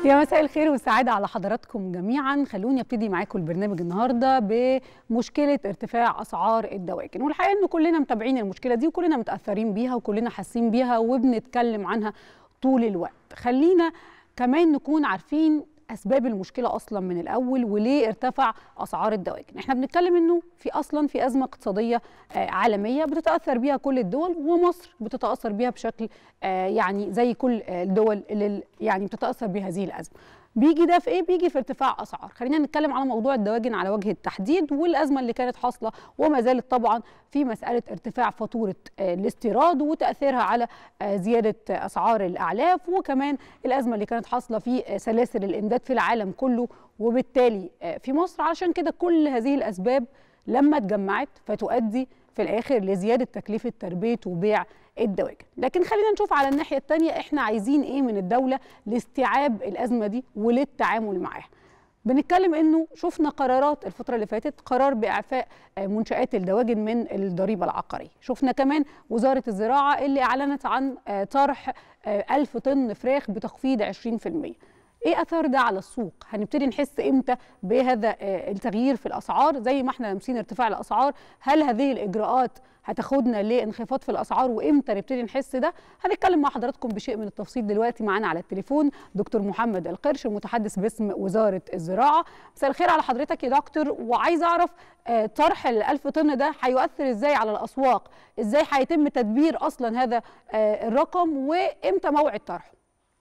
يا مساء الخير والسعادة على حضراتكم جميعا خلوني ابتدي معاكم البرنامج النهاردة بمشكلة ارتفاع أسعار الدواجن والحقيقة أنه كلنا متابعين المشكلة دي وكلنا متأثرين بيها وكلنا حاسين بيها وبنتكلم عنها طول الوقت خلينا كمان نكون عارفين اسباب المشكله اصلا من الاول وليه ارتفع اسعار الدواجن احنا بنتكلم انه في اصلا في ازمه اقتصاديه عالميه بتتاثر بيها كل الدول ومصر بتتاثر بيها بشكل يعني زي كل الدول اللي يعني بتتاثر بهذه الازمه بيجي ده في ايه بيجي في ارتفاع اسعار خلينا نتكلم على موضوع الدواجن على وجه التحديد والازمه اللي كانت حاصله وما زالت طبعا في مساله ارتفاع فاتوره الاستيراد وتاثيرها على زياده اسعار الاعلاف وكمان الازمه اللي كانت حاصله في سلاسل الامداد في العالم كله وبالتالي في مصر علشان كده كل هذه الاسباب لما اتجمعت فتؤدي في الاخر لزياده تكلفه تربيه وبيع الدواجن لكن خلينا نشوف على الناحيه الثانيه احنا عايزين ايه من الدوله لاستيعاب الازمه دي وللتعامل معاها بنتكلم انه شفنا قرارات الفتره اللي فاتت قرار باعفاء منشات الدواجن من الضريبه العقاريه شفنا كمان وزاره الزراعه اللي اعلنت عن طرح ألف طن فراخ بتخفيض 20% ايه اثار ده على السوق هنبتدي نحس امتى بهذا التغيير في الاسعار زي ما احنا لامسين ارتفاع الاسعار هل هذه الاجراءات هتاخدنا لانخفاض في الاسعار وامتى نبتدي نحس ده هنتكلم مع حضراتكم بشيء من التفصيل دلوقتي معانا على التليفون دكتور محمد القرش المتحدث باسم وزاره الزراعه مساء الخير على حضرتك يا دكتور وعايزه اعرف طرح ال1000 طن ده هيؤثر ازاي على الاسواق ازاي هيتم تدبير اصلا هذا الرقم وامتى موعد طرحه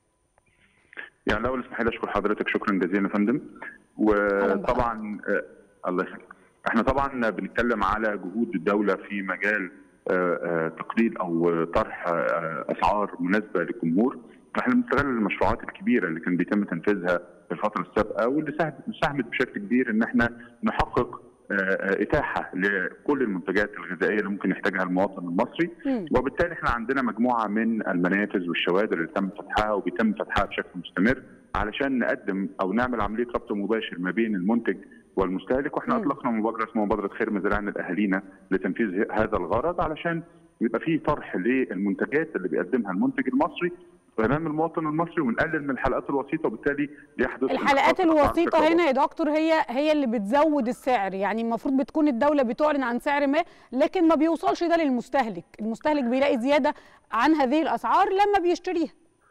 يعني الاول اسمح لي اشكر حضرتك شكرا جزيلا يا فندم وطبعا آه الله يخليك احنا طبعا بنتكلم على جهود الدوله في مجال آه آه تقليل او طرح اسعار مناسبه للجمهور احنا بنستغل المشروعات الكبيره اللي كان بيتم تنفيذها في الفتره السابقه واللي ساهمت بشكل كبير ان احنا نحقق اتاحه لكل المنتجات الغذائيه اللي ممكن يحتاجها المواطن المصري م. وبالتالي احنا عندنا مجموعه من المنافذ والشوادر اللي تم فتحها وبيتم فتحها بشكل مستمر علشان نقدم او نعمل عمليه ربط مباشر ما بين المنتج والمستهلك واحنا م. اطلقنا مبادره اسمها مبادره خير مزارعنا لاهالينا لتنفيذ هذا الغرض علشان يبقى في طرح للمنتجات اللي بيقدمها المنتج المصري امام المواطن المصري ونقلل من الحلقات الوسيطه وبالتالي يحدث الحلقات الوسيطه هنا يا دكتور هي هي اللي بتزود السعر يعني المفروض بتكون الدوله بتعلن عن سعر ما لكن ما بيوصلش ده للمستهلك المستهلك بيلاقي زياده عن هذه الاسعار لما بيشتريها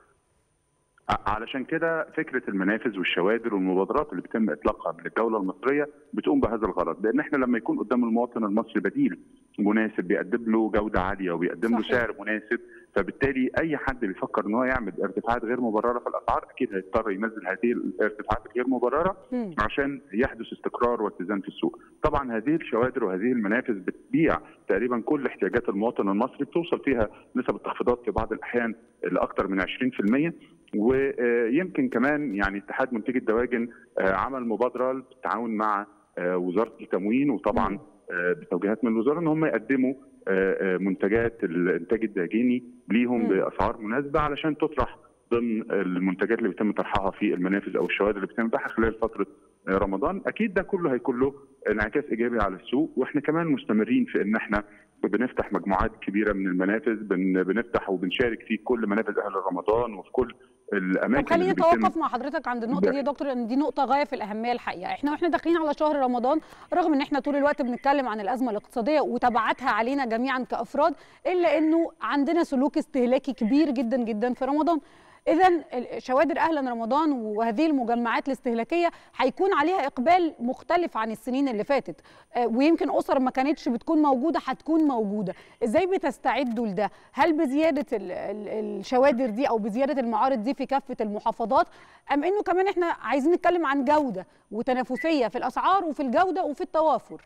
علشان كده فكره المنافذ والشوادر والمبادرات اللي بيتم اطلاقها من الدوله المصريه بتقوم بهذا الغرض لان احنا لما يكون قدام المواطن المصري بديل مناسب بيقدم له جوده عاليه وبيقدم له سعر مناسب فبالتالي اي حد بيفكر ان هو يعمل ارتفاعات غير مبرره في الاسعار اكيد هيضطر ينزل هذه الارتفاعات الغير مبرره م. عشان يحدث استقرار واتزان في السوق. طبعا هذه الشوادر وهذه المنافذ بتبيع تقريبا كل احتياجات المواطن المصري بتوصل فيها نسب التخفيضات في بعض الاحيان لاكثر من 20% ويمكن كمان يعني اتحاد منتجي الدواجن عمل مبادره بالتعاون مع وزاره التموين وطبعا بتوجيهات من الوزاره ان هم يقدموا منتجات الانتاج الداجيني ليهم باسعار مناسبه علشان تطرح ضمن المنتجات اللي بيتم طرحها في المنافذ او الشوادر اللي بيتم بيعها خلال فتره رمضان اكيد ده كله هيكون له انعكاس ايجابي على السوق واحنا كمان مستمرين في ان احنا بنفتح مجموعات كبيره من المنافذ بنفتح وبنشارك في كل منافذ اهل رمضان وفي كل الاماكن طب خليني اتوقف مع حضرتك عند النقطه دي يا دكتور لان دي نقطه غايه في الاهميه الحقيقه احنا واحنا داخلين على شهر رمضان رغم ان احنا طول الوقت بنتكلم عن الازمه الاقتصاديه وتبعاتها علينا جميعا كافراد الا انه عندنا سلوك استهلاكي كبير جدا جدا في رمضان اذا شوادر اهلا رمضان وهذه المجمعات الاستهلاكيه هيكون عليها اقبال مختلف عن السنين اللي فاتت ويمكن اسر ما كانتش بتكون موجوده هتكون موجوده ازاي بتستعدوا لده هل بزياده الشوادر دي او بزياده المعارض دي في كافه المحافظات ام انه كمان احنا عايزين نتكلم عن جوده وتنافسيه في الاسعار وفي الجوده وفي التوافر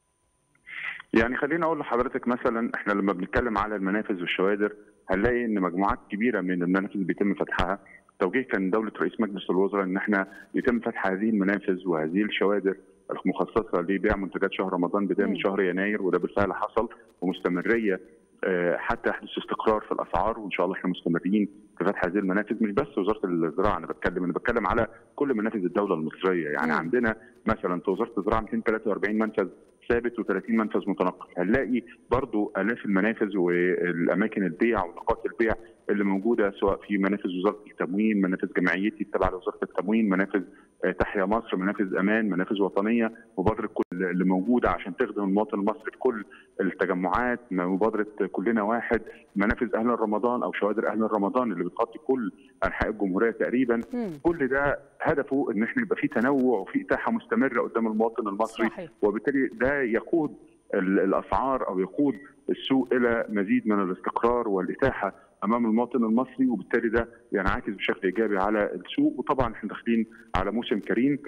يعني خليني اقول لحضرتك مثلا احنا لما بنتكلم على المنافذ والشوادر هنلاقي ان مجموعات كبيره من المنافذ بيتم فتحها توجيه كان دوله رئيس مجلس الوزراء ان احنا يتم فتح هذه المنافذ وهذه الشوادر المخصصه لبيع منتجات شهر رمضان بدايه من شهر يناير وده بالفعل حصل ومستمريه حتى يحدث استقرار في الاسعار وان شاء الله احنا مستمرين في فتح هذه المنافذ مش بس وزاره الزراعه انا بتكلم انا بتكلم على كل منافذ الدوله المصريه يعني م. عندنا مثلا في وزاره الزراعه 243 منفذ ثابت و30 منفذ متنقل هنلاقي برضو الاف المنافذ والاماكن البيع ونقاط البيع اللي موجوده سواء في منافذ وزاره التموين، منافذ جمعيتي التابعه لوزاره التموين، منافذ تحيا مصر، منافذ امان، منافذ وطنيه، مبادره كل اللي موجوده عشان تخدم المواطن المصري في كل التجمعات، مبادره كلنا واحد، منافذ اهل رمضان او شوادر اهل رمضان اللي بتغطي كل انحاء الجمهوريه تقريبا، م. كل ده هدفه ان احنا يبقى في تنوع وفي اتاحه مستمره قدام المواطن المصري صحيح. وبالتالي ده يقود الاسعار او يقود السوق الى مزيد من الاستقرار والاتاحه امام المواطن المصري وبالتالي ده ينعكس بشكل ايجابي على السوق وطبعا احنا داخلين على موسم كريم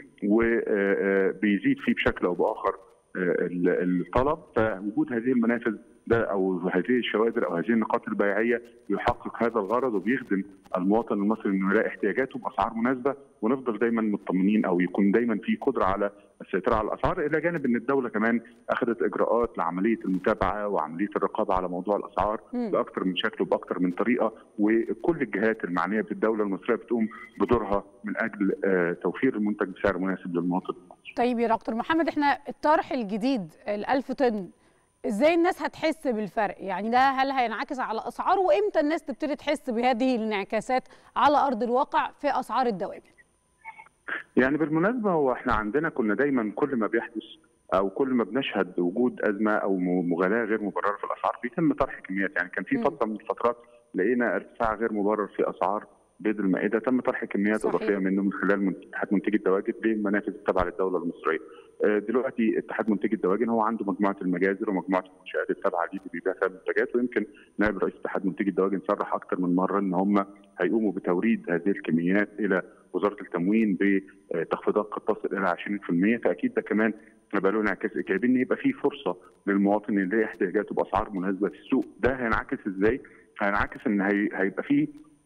وبيزيد فيه بشكل او باخر الطلب فوجود هذه المنافذ ده او هذه الشوادر او هذه النقاط البيعيه يحقق هذا الغرض وبيخدم المواطن المصري انه يلاقي احتياجاته باسعار مناسبه ونفضل دايما مطمنين او يكون دايما في قدره على السيطره على الاسعار الى جانب ان الدوله كمان اخذت اجراءات لعمليه المتابعه وعمليه الرقابه على موضوع الاسعار باكثر من شكل وباكثر من طريقه وكل الجهات المعنيه بالدوله المصريه بتقوم بدورها من اجل توفير المنتج بسعر مناسب للمواطن المصري. طيب يا دكتور محمد احنا الطرح الجديد ال 1000 طن ازاي الناس هتحس بالفرق يعني ده هل هينعكس على اسعار وامتى الناس تبتدي تحس بهذه الانعكاسات على ارض الواقع في اسعار الدواجن يعني بالمناسبه هو احنا عندنا كنا دايما كل ما بيحدث او كل ما بنشهد وجود ازمه او مغالاه غير مبرره في الاسعار بيتم طرح كميات يعني كان في فتره من الفترات لقينا ارتفاع غير مبرر في اسعار بيض المائده تم طرح كميات صحيح. اضافيه منه من خلال اتحاد منتجي الدواجن للمنافذ التابعه للدوله المصريه. دلوقتي اتحاد منتجي الدواجن هو عنده مجموعه المجازر ومجموعه المنشات التابعه ليه اللي بيبيع فيها المنتجات ويمكن نائب رئيس اتحاد منتجي الدواجن صرح اكثر من مره ان هم هيقوموا بتوريد هذه الكميات الى وزاره التموين بتخفيضات قد تصل الى 20% فاكيد ده كمان هيبقى له انعكاس ايجابي ان يبقى في فرصه للمواطن ان يلاقي احتياجاته باسعار مناسبه في السوق ده هينعكس ازاي؟ هينعكس ان هي هيبقى في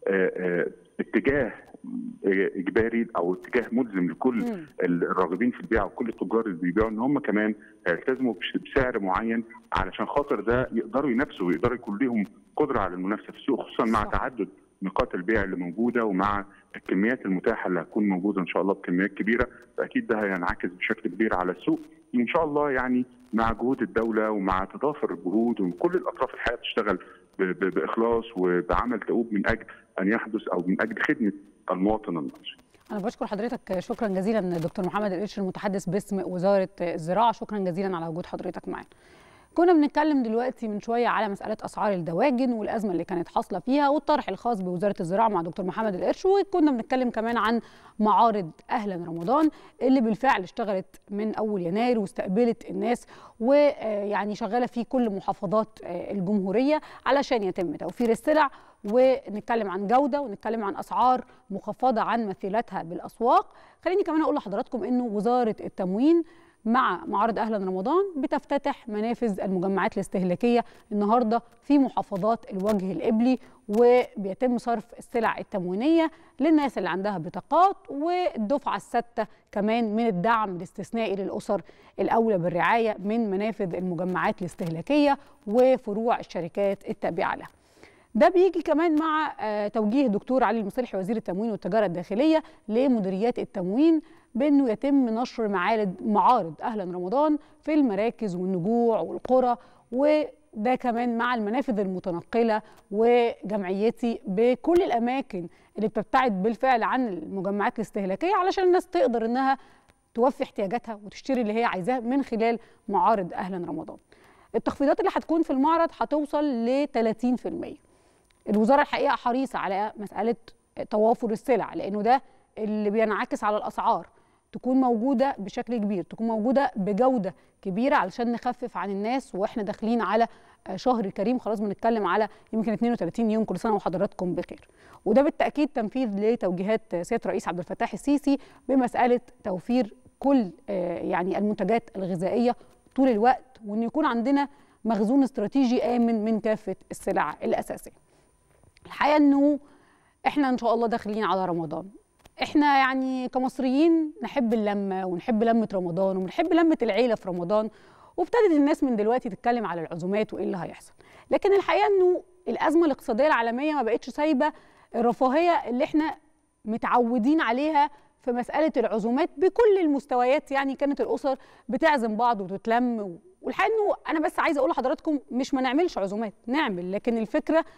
اتجاه اجباري او اتجاه ملزم لكل م. الراغبين في البيع وكل التجار اللي بيبيعوا ان هم كمان هيلتزموا بسعر معين علشان خاطر ده يقدروا ينافسوا ويقدروا يكون لهم قدره على المنافسه في السوق خصوصا مع تعدد نقاط البيع اللي موجوده ومع الكميات المتاحه اللي هتكون موجوده ان شاء الله بكميات كبيره فاكيد ده هينعكس بشكل كبير على السوق وان شاء الله يعني مع جهود الدوله ومع تضافر الجهود وكل الاطراف الحقيقه بتشتغل باخلاص وبعمل دؤوب من اجل ان يحدث او من اجل خدمه المواطن المصري. أنا بشكر حضرتك شكرا جزيلا دكتور محمد القرش المتحدث باسم وزارة الزراعة شكرا جزيلا على وجود حضرتك معانا. كنا بنتكلم دلوقتي من شويه على مساله اسعار الدواجن والازمه اللي كانت حاصله فيها والطرح الخاص بوزاره الزراعه مع دكتور محمد القرش وكنا بنتكلم كمان عن معارض اهلا رمضان اللي بالفعل اشتغلت من اول يناير واستقبلت الناس ويعني شغاله في كل محافظات الجمهوريه علشان يتم توفير السلع ونتكلم عن جوده ونتكلم عن اسعار مخفضه عن مثيلاتها بالاسواق خليني كمان اقول لحضراتكم انه وزاره التموين مع معارض اهلا رمضان بتفتتح منافذ المجمعات الاستهلاكيه النهارده في محافظات الوجه القبلي وبيتم صرف السلع التموينيه للناس اللي عندها بطاقات والدفعه السادسه كمان من الدعم الاستثنائي للاسر الاولى بالرعايه من منافذ المجمعات الاستهلاكيه وفروع الشركات التابعه لها. ده بيجي كمان مع توجيه دكتور علي المصلحي وزير التموين والتجاره الداخليه لمديريات التموين بانه يتم نشر معارض معارض اهلا رمضان في المراكز والنجوع والقرى وده كمان مع المنافذ المتنقله وجمعيتي بكل الاماكن اللي بتبتعد بالفعل عن المجمعات الاستهلاكيه علشان الناس تقدر انها توفي احتياجاتها وتشتري اللي هي عايزاه من خلال معارض اهلا رمضان. التخفيضات اللي هتكون في المعرض هتوصل ل 30%. الوزاره الحقيقه حريصه على مساله توافر السلع لانه ده اللي بينعكس على الاسعار تكون موجوده بشكل كبير تكون موجوده بجوده كبيره علشان نخفف عن الناس واحنا داخلين على شهر كريم خلاص بنتكلم على يمكن 32 يوم كل سنه وحضراتكم بخير وده بالتاكيد تنفيذ لتوجيهات سياده الرئيس عبد الفتاح السيسي بمساله توفير كل يعني المنتجات الغذائيه طول الوقت وان يكون عندنا مخزون استراتيجي امن من كافه السلع الاساسيه الحقيقه انه احنا ان شاء الله داخلين على رمضان احنا يعني كمصريين نحب اللمه ونحب لمه رمضان ونحب لمه العيله في رمضان وابتدت الناس من دلوقتي تتكلم على العزومات وايه اللي هيحصل لكن الحقيقه انه الازمه الاقتصاديه العالميه ما بقتش سايبه الرفاهيه اللي احنا متعودين عليها في مساله العزومات بكل المستويات يعني كانت الاسر بتعزم بعض وتتلم والحقيقه انه انا بس عايزه اقول لحضراتكم مش ما نعملش عزومات نعمل لكن الفكره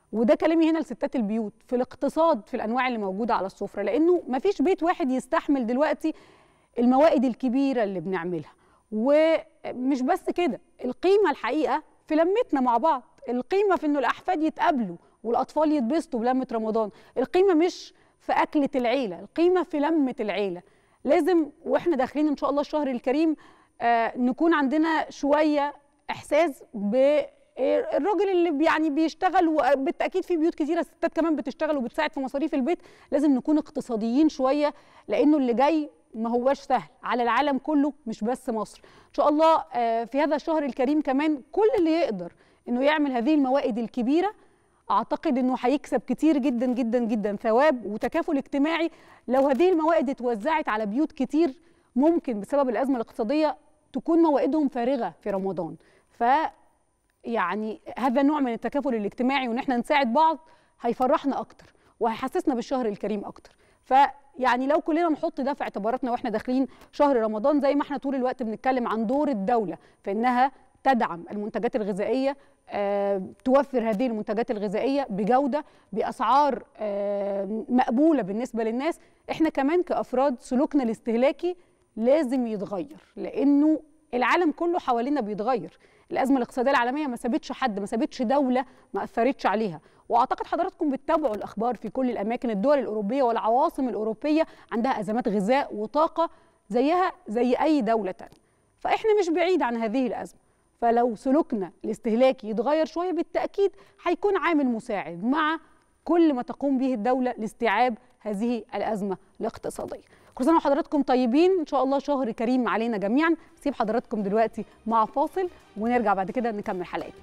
وده كلامي هنا لستات البيوت في الاقتصاد في الانواع اللي موجوده على السفره لانه ما فيش بيت واحد يستحمل دلوقتي الموائد الكبيره اللي بنعملها ومش بس كده القيمه الحقيقه في لمتنا مع بعض القيمه في انه الاحفاد يتقابلوا والاطفال يتبسطوا بلمه رمضان القيمه مش في اكله العيله القيمه في لمه العيله لازم واحنا داخلين ان شاء الله الشهر الكريم آه نكون عندنا شويه احساس ب الراجل اللي يعني بيشتغل وبالتاكيد في بيوت كتيره ستات كمان بتشتغل وبتساعد في مصاريف البيت لازم نكون اقتصاديين شويه لانه اللي جاي ما هواش سهل على العالم كله مش بس مصر ان شاء الله في هذا الشهر الكريم كمان كل اللي يقدر انه يعمل هذه الموائد الكبيره اعتقد انه هيكسب كتير جدا جدا جدا ثواب وتكافل اجتماعي لو هذه الموائد اتوزعت على بيوت كتير ممكن بسبب الازمه الاقتصاديه تكون موائدهم فارغه في رمضان ف يعني هذا نوع من التكافل الاجتماعي وان احنا نساعد بعض هيفرحنا اكتر وهيحسسنا بالشهر الكريم اكتر فيعني لو كلنا نحط ده في اعتباراتنا واحنا داخلين شهر رمضان زي ما احنا طول الوقت بنتكلم عن دور الدوله في انها تدعم المنتجات الغذائيه أه توفر هذه المنتجات الغذائيه بجوده باسعار أه مقبوله بالنسبه للناس احنا كمان كافراد سلوكنا الاستهلاكي لازم يتغير لانه العالم كله حوالينا بيتغير الازمه الاقتصاديه العالميه ما سابتش حد ما سابتش دوله ما اثرتش عليها واعتقد حضراتكم بتتابعوا الاخبار في كل الاماكن الدول الاوروبيه والعواصم الاوروبيه عندها ازمات غذاء وطاقه زيها زي اي دوله تانية فاحنا مش بعيد عن هذه الازمه فلو سلوكنا الاستهلاكي يتغير شويه بالتاكيد هيكون عامل مساعد مع كل ما تقوم به الدوله لاستيعاب هذه الازمه الاقتصاديه كل سنه وحضراتكم طيبين ان شاء الله شهر كريم علينا جميعا سيب حضراتكم دلوقتي مع فاصل ونرجع بعد كده نكمل حلقتنا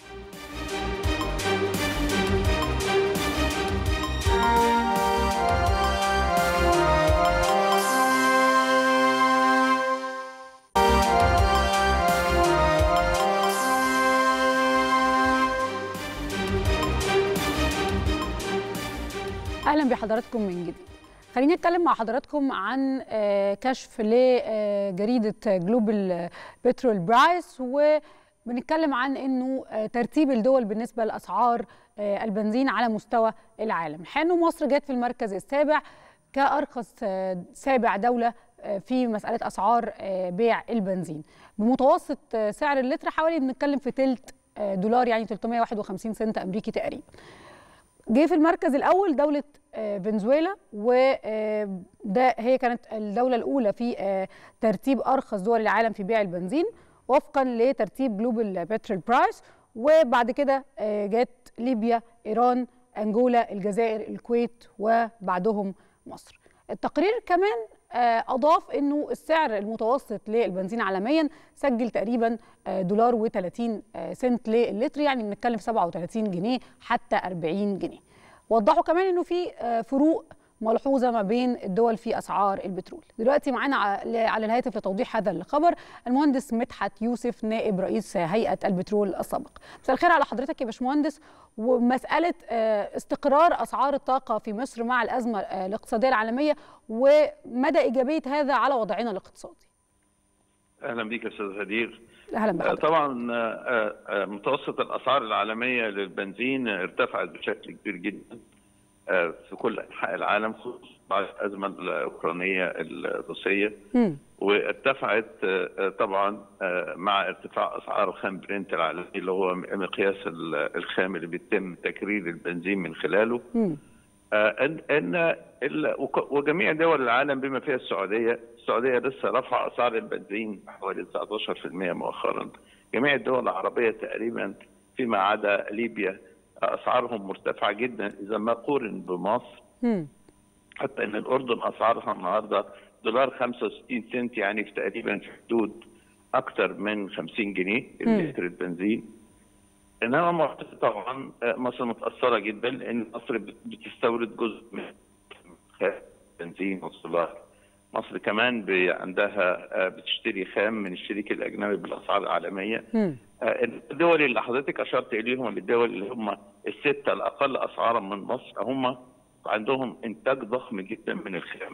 اهلا بحضراتكم من جديد خليني اتكلم مع حضراتكم عن كشف لجريده جلوبال بترول برايس وبنتكلم عن انه ترتيب الدول بالنسبه لاسعار البنزين على مستوى العالم حانه مصر جت في المركز السابع كارخص سابع دوله في مساله اسعار بيع البنزين بمتوسط سعر اللتر حوالي بنتكلم في تلت دولار يعني 351 سنت امريكي تقريبا جه في المركز الاول دوله فنزويلا وده هي كانت الدوله الاولى في ترتيب ارخص دول العالم في بيع البنزين وفقا لترتيب جلوبال بترول برايس وبعد كده جت ليبيا ايران انجولا الجزائر الكويت وبعدهم مصر التقرير كمان اضاف انه السعر المتوسط للبنزين عالميا سجل تقريبا دولار و30 سنت للتر يعني بنتكلم في 37 جنيه حتى 40 جنيه وضحوا كمان انه في فروق ملحوظه ما بين الدول في اسعار البترول دلوقتي معانا على الهاتف لتوضيح هذا الخبر المهندس مدحت يوسف نائب رئيس هيئه البترول السابق مساء الخير على حضرتك يا باشمهندس ومساله استقرار اسعار الطاقه في مصر مع الازمه الاقتصاديه العالميه ومدى ايجابيه هذا على وضعنا الاقتصادي اهلا بك يا استاذ هدير اهلا بحضرتك طبعا متوسط الاسعار العالميه للبنزين ارتفعت بشكل كبير جدا في كل انحاء العالم خصوصا بعد الازمه الاوكرانيه الروسيه وارتفعت طبعا مع ارتفاع اسعار الخام برنت العالمي اللي هو مقياس الخام اللي بيتم تكرير البنزين من خلاله ان ان وجميع دول العالم بما فيها السعوديه، السعوديه لسه رفع اسعار البنزين حوالي 19% مؤخرا. جميع الدول العربيه تقريبا فيما عدا ليبيا اسعارهم مرتفعه جدا اذا ما قورن بمصر. حتى ان الاردن اسعارها النهارده دولار 65 سنت يعني في تقريبا في حدود اكثر من 50 جنيه لتر البنزين. انما مصر طبعا مصر متاثره جدا لان مصر بتستورد جزء من بنزين والسولار مصر كمان عندها بتشتري خام من الشريك الاجنبي بالاسعار العالميه الدول اللي حضرتك اشرت اليهم الدول اللي هم السته الاقل اسعارا من مصر هم عندهم انتاج ضخم جدا من الخام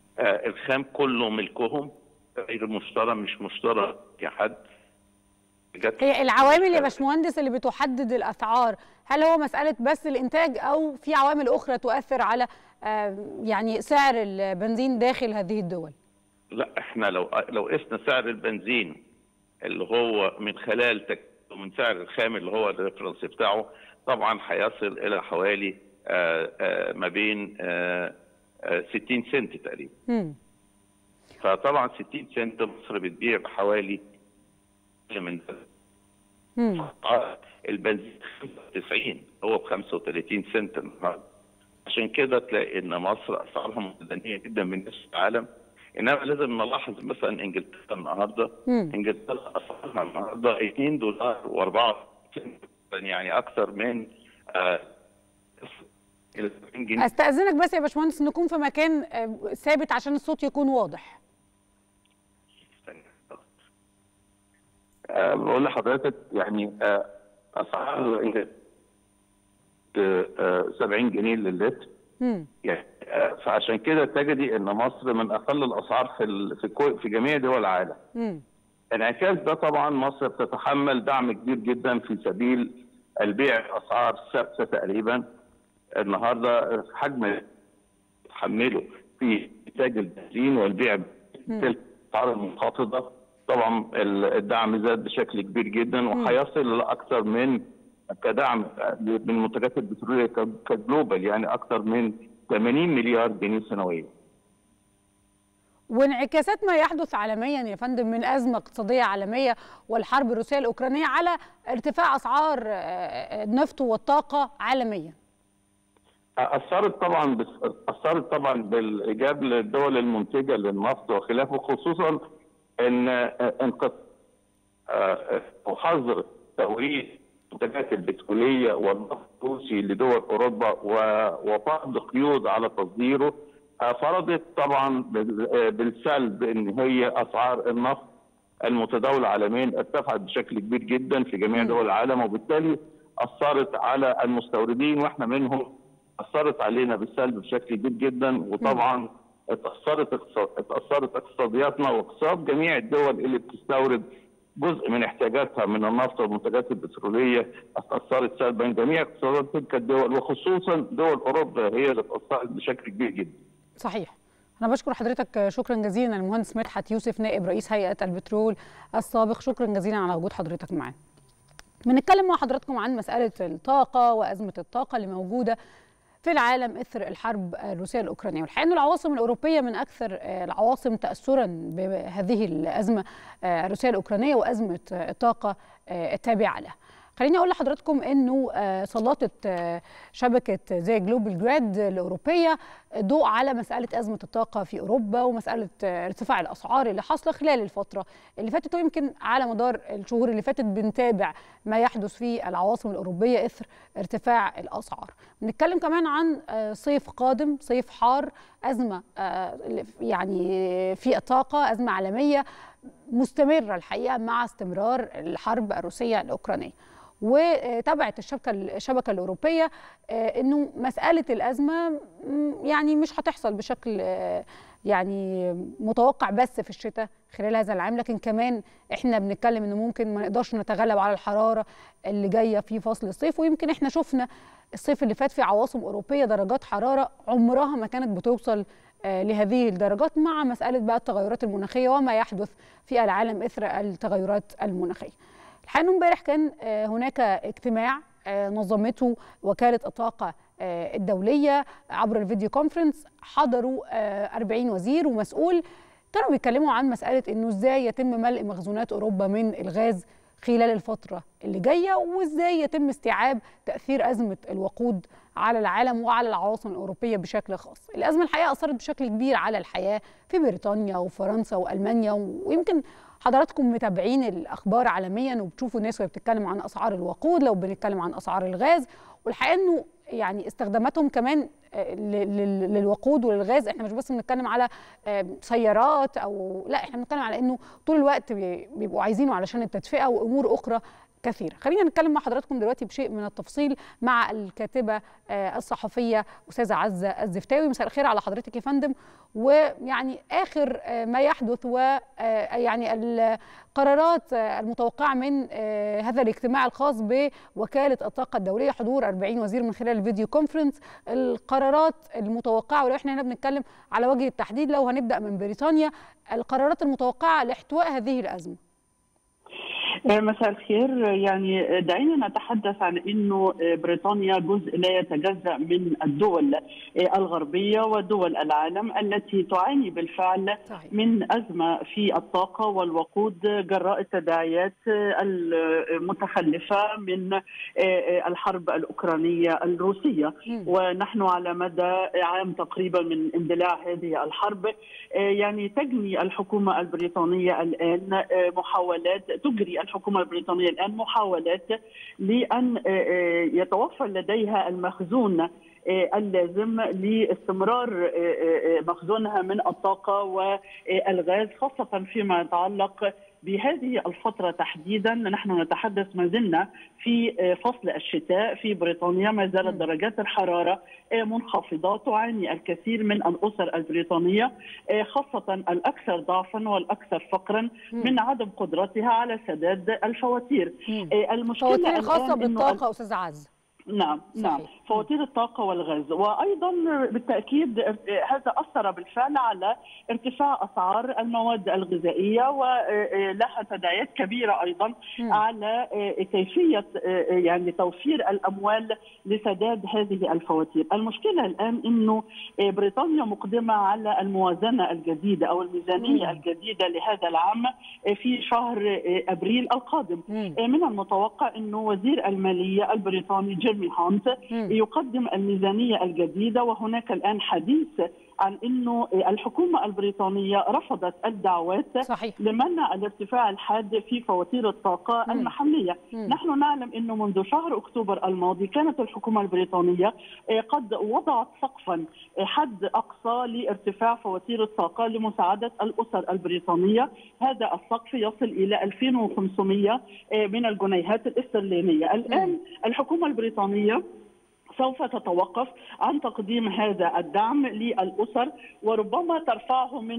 الخام كله ملكهم غير مشترى مش مشترى كحد هي العوامل يا باشمهندس اللي بتحدد الاسعار هل هو مساله بس الانتاج او في عوامل اخرى تؤثر على يعني سعر البنزين داخل هذه الدول لا احنا لو لو قسنا سعر البنزين اللي هو من خلال تك... من سعر الخام اللي هو الريفرنس بتاعه طبعا هيصل الى حوالي آآ آآ ما بين آآ 60 سنت تقريبا مم. فطبعا 60 سنت مصر بتبيع بحوالي من مم. البنزين 95 هو ب 35 سنت النهارده عشان كده تلاقي ان مصر اسعارها متدنيه جدا بالنسبه للعالم انما لازم نلاحظ مثلا انجلترا النهارده مم. انجلترا اسعارها النهارده 2 دولار و4 يعني اكثر من آه إلى 70 جنيه استاذنك بس يا باشمهندس نكون في مكان آه، ثابت عشان الصوت يكون واضح آه، بقول لحضرتك يعني آه، اسعار انجلترا آه، 70 جنيه للتر مم. يعني آه، فعشان كده تجدي ان مصر من اقل الاسعار في ال- في كل- في جميع دول العالم مم. انعكاس ده طبعا مصر بتتحمل دعم كبير جدا في سبيل البيع اسعار ثابته تقريبا النهارده حجم تحمله في انتاج البنزين والبيع بالاسعار المنخفضه طبعا ال- الدعم زاد بشكل كبير جدا وهيصل لاكثر من كدعم من المنتجات البتروليه ك- كجلوبال يعني اكثر من 80 مليار جنيه سنويا وانعكاسات ما يحدث عالميا يا فندم من ازمه اقتصاديه عالميه والحرب الروسيه الاوكرانيه على ارتفاع اسعار آه، النفط والطاقه عالميا اثرت طبعا بس اثرت طبعا بالايجاب للدول المنتجه للنفط وخلافه خصوصا ان انقطاع وحظر توريد المنتجات البتروليه والنفط الروسي لدول اوروبا و- وفرض قيود على تصديره آه، فرضت طبعا بال- آه، بالسلب ان هي اسعار النفط المتداوله عالميا ارتفعت بشكل كبير جدا في جميع دول العالم وبالتالي اثرت على المستوردين واحنا منهم اثرت علينا بالسلب بشكل كبير جدا وطبعا اتاثرت اقتصاد- اتاثرت اقتصادياتنا واقتصاد جميع الدول اللي بتستورد جزء من احتياجاتها من النفط والمنتجات البتروليه اتاثرت سلبا جميع اقتصادات تلك الدول وخصوصا دول اوروبا هي اللي اتاثرت بشكل كبير جدا. صحيح أنا بشكر حضرتك شكرا جزيلا المهندس مدحت يوسف نائب رئيس هيئة البترول السابق شكرا جزيلا على وجود حضرتك معنا. بنتكلم مع حضراتكم عن مسألة الطاقة وأزمة الطاقة اللي موجودة في العالم اثر الحرب الروسيه الاوكرانيه والحقيقه ان العواصم الاوروبيه من اكثر العواصم تاثرا بهذه الازمه الروسيه الاوكرانيه وازمه الطاقه التابعه لها. خليني اقول لحضراتكم انه سلطت شبكه زي جلوبال جريد الاوروبيه ضوء على مساله ازمه الطاقه في اوروبا ومساله ارتفاع الاسعار اللي حاصله خلال الفتره اللي فاتت ويمكن على مدار الشهور اللي فاتت بنتابع ما يحدث في العواصم الاوروبيه اثر ارتفاع الاسعار. بنتكلم كمان عن صيف قادم، صيف حار، ازمه يعني في الطاقه، ازمه عالميه مستمره الحقيقه مع استمرار الحرب الروسيه الاوكرانيه. وتابعت الشبكه الشبكه الاوروبيه انه مساله الازمه يعني مش هتحصل بشكل يعني متوقع بس في الشتاء خلال هذا العام لكن كمان احنا بنتكلم انه ممكن ما نقدرش نتغلب على الحراره اللي جايه في فصل الصيف ويمكن احنا شفنا الصيف اللي فات في عواصم اوروبيه درجات حراره عمرها ما كانت بتوصل لهذه الدرجات مع مساله بقى التغيرات المناخيه وما يحدث في العالم اثر التغيرات المناخيه. الحقيقه امبارح كان هناك اجتماع نظمته وكاله الطاقه الدوليه عبر الفيديو كونفرنس حضروا 40 وزير ومسؤول كانوا بيتكلموا عن مساله انه ازاي يتم ملء مخزونات اوروبا من الغاز خلال الفتره اللي جايه وازاي يتم استيعاب تاثير ازمه الوقود على العالم وعلى العواصم الاوروبيه بشكل خاص. الازمه الحقيقه اثرت بشكل كبير على الحياه في بريطانيا وفرنسا والمانيا ويمكن حضراتكم متابعين الاخبار عالميا وبتشوفوا الناس وهي بتتكلم عن اسعار الوقود لو بنتكلم عن اسعار الغاز والحقيقه انه يعني استخداماتهم كمان للوقود وللغاز احنا مش بس بنتكلم على سيارات او لا احنا بنتكلم على انه طول الوقت بيبقوا عايزينه علشان التدفئه وامور اخرى كثيرة خلينا نتكلم مع حضراتكم دلوقتي بشيء من التفصيل مع الكاتبة الصحفية أستاذة عزة الزفتاوي مساء الخير على حضرتك يا فندم ويعني آخر ما يحدث ويعني القرارات المتوقعة من هذا الاجتماع الخاص بوكالة الطاقة الدولية حضور 40 وزير من خلال الفيديو كونفرنس القرارات المتوقعة ولو احنا هنا بنتكلم على وجه التحديد لو هنبدأ من بريطانيا القرارات المتوقعة لاحتواء هذه الأزمة مساء الخير يعني دعينا نتحدث عن انه بريطانيا جزء لا يتجزا من الدول الغربيه ودول العالم التي تعاني بالفعل صحيح. من ازمه في الطاقه والوقود جراء التداعيات المتخلفه من الحرب الاوكرانيه الروسيه مم. ونحن على مدى عام تقريبا من اندلاع هذه الحرب يعني تجني الحكومه البريطانيه الان محاولات تجري الحكومه البريطانيه الان محاولات لان يتوفر لديها المخزون اللازم لاستمرار مخزونها من الطاقه والغاز خاصه فيما يتعلق بهذه الفترة تحديدا نحن نتحدث ما زلنا في فصل الشتاء في بريطانيا ما زالت درجات الحرارة منخفضة تعاني الكثير من الأسر البريطانية خاصة الأكثر ضعفا والأكثر فقرا من عدم قدرتها على سداد الفواتير المشكلة فواتير خاصة بالطاقة أستاذ عز نعم صحيح. نعم فواتير الطاقه والغاز وايضا بالتاكيد هذا اثر بالفعل على ارتفاع اسعار المواد الغذائيه ولها تداعيات كبيره ايضا مم. على كيفيه يعني توفير الاموال لسداد هذه الفواتير المشكله الان انه بريطانيا مقدمه على الموازنه الجديده او الميزانيه مم. الجديده لهذا العام في شهر ابريل القادم مم. من المتوقع انه وزير الماليه البريطاني جيرمي هانت مم. يقدم الميزانيه الجديده وهناك الان حديث عن انه الحكومه البريطانيه رفضت الدعوات صحيح لمنع الارتفاع الحاد في فواتير الطاقه مم. المحليه، مم. نحن نعلم انه منذ شهر اكتوبر الماضي كانت الحكومه البريطانيه قد وضعت سقفا حد اقصى لارتفاع فواتير الطاقه لمساعده الاسر البريطانيه، هذا السقف يصل الى 2500 من الجنيهات الاسترلينيه، الان الحكومه البريطانيه سوف تتوقف عن تقديم هذا الدعم للأسر وربما ترفعه من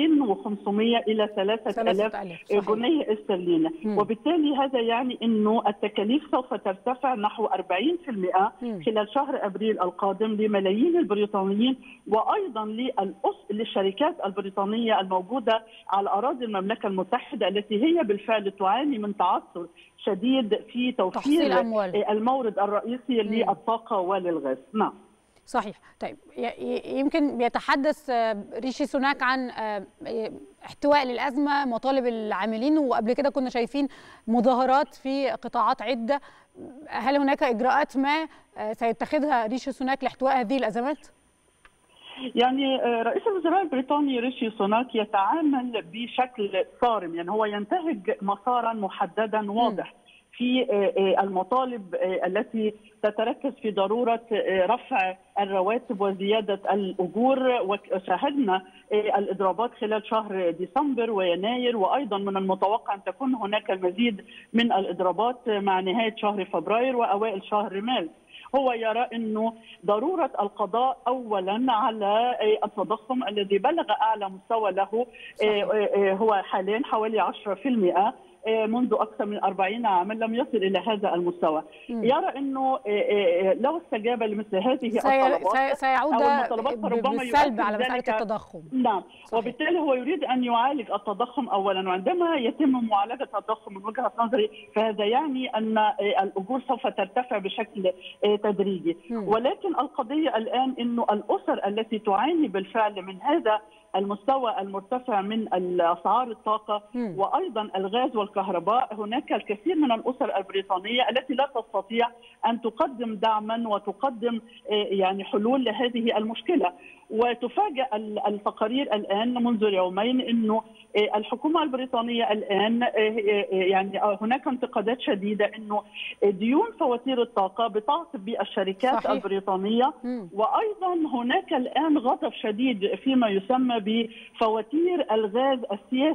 2500 إلى 3000 3000 صحيح. جنيه استرليني مم. وبالتالي هذا يعني أنه التكاليف سوف ترتفع نحو 40% مم. خلال شهر أبريل القادم لملايين البريطانيين وأيضا للأس للشركات البريطانية الموجودة على أراضي المملكة المتحدة التي هي بالفعل تعاني من تعثر شديد في تحصيل توفير أموال. المورد الرئيسي للطاقة وللغاز نعم صحيح طيب ي- ي- يمكن بيتحدث آه، ريشي سوناك عن آه، احتواء للأزمة مطالب العاملين وقبل كده كنا شايفين مظاهرات في قطاعات عدة هل هناك إجراءات ما آه، سيتخذها ريشي سوناك لاحتواء هذه الأزمات؟ يعني آه، رئيس الوزراء البريطاني ريشي سوناك يتعامل بشكل صارم يعني هو ينتهج مسارا محددا واضح في آه، آه، المطالب آه، التي تتركز في ضروره آه، رفع الرواتب وزياده الاجور وشاهدنا آه، الاضرابات خلال شهر ديسمبر ويناير وايضا من المتوقع ان تكون هناك المزيد من الاضرابات مع نهايه شهر فبراير واوائل شهر مارس هو يرى انه ضروره القضاء اولا على التضخم الذي بلغ اعلى مستوى له صحيح. هو حاليا حوالي 10% منذ اكثر من 40 عاما لم يصل الى هذا المستوى مم. يرى انه لو استجاب لمثل هذه سي... الطلبات سي... سيعود أو المطالبات ب- فربما بالسلب يؤثر على مسألة ذلك التضخم نعم صحيح. وبالتالي هو يريد ان يعالج التضخم اولا وعندما يتم معالجه التضخم من وجهه نظري فهذا يعني ان الاجور سوف ترتفع بشكل تدريجي مم. ولكن القضيه الان انه الاسر التي تعاني بالفعل من هذا المستوى المرتفع من اسعار الطاقه مم. وايضا الغاز والكهرباء هناك الكثير من الاسر البريطانيه التي لا تستطيع ان تقدم دعما وتقدم آه، يعني حلول لهذه المشكله وتفاجأ ال- التقارير الان منذ يومين انه آه، الحكومه البريطانيه الان آه، آه، يعني آه، هناك انتقادات شديده انه ديون فواتير الطاقه بتعصب بالشركات صحيح. البريطانيه مم. وايضا هناك الان غضب شديد فيما يسمى بفواتير الغاز السياسي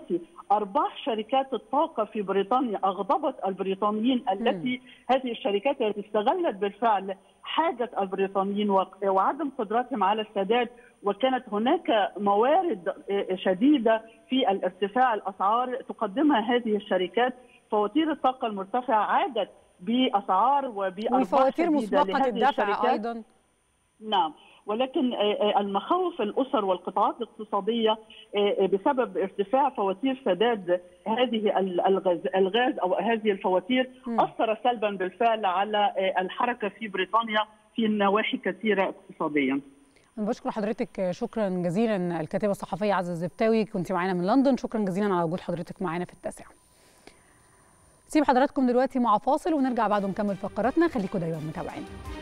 ارباح شركات الطاقه في بريطانيا اغضبت البريطانيين التي هذه الشركات التي استغلت بالفعل حاجه البريطانيين وعدم قدرتهم على السداد وكانت هناك موارد شديده في الارتفاع الاسعار تقدمها هذه الشركات فواتير الطاقه المرتفعه عادت باسعار وبارباح والفواتير مسبقه الدفع ايضا نعم ولكن المخاوف الاسر والقطاعات الاقتصاديه بسبب ارتفاع فواتير سداد هذه الغاز الغاز او هذه الفواتير اثر سلبا بالفعل على الحركه في بريطانيا في نواحي كثيره اقتصاديا. أنا بشكر حضرتك شكرا جزيلا الكاتبه الصحفيه عزه الزبتاوي كنت معانا من لندن شكرا جزيلا على وجود حضرتك معانا في التاسع. سيب حضراتكم دلوقتي مع فاصل ونرجع بعده نكمل فقراتنا خليكم دايما متابعين.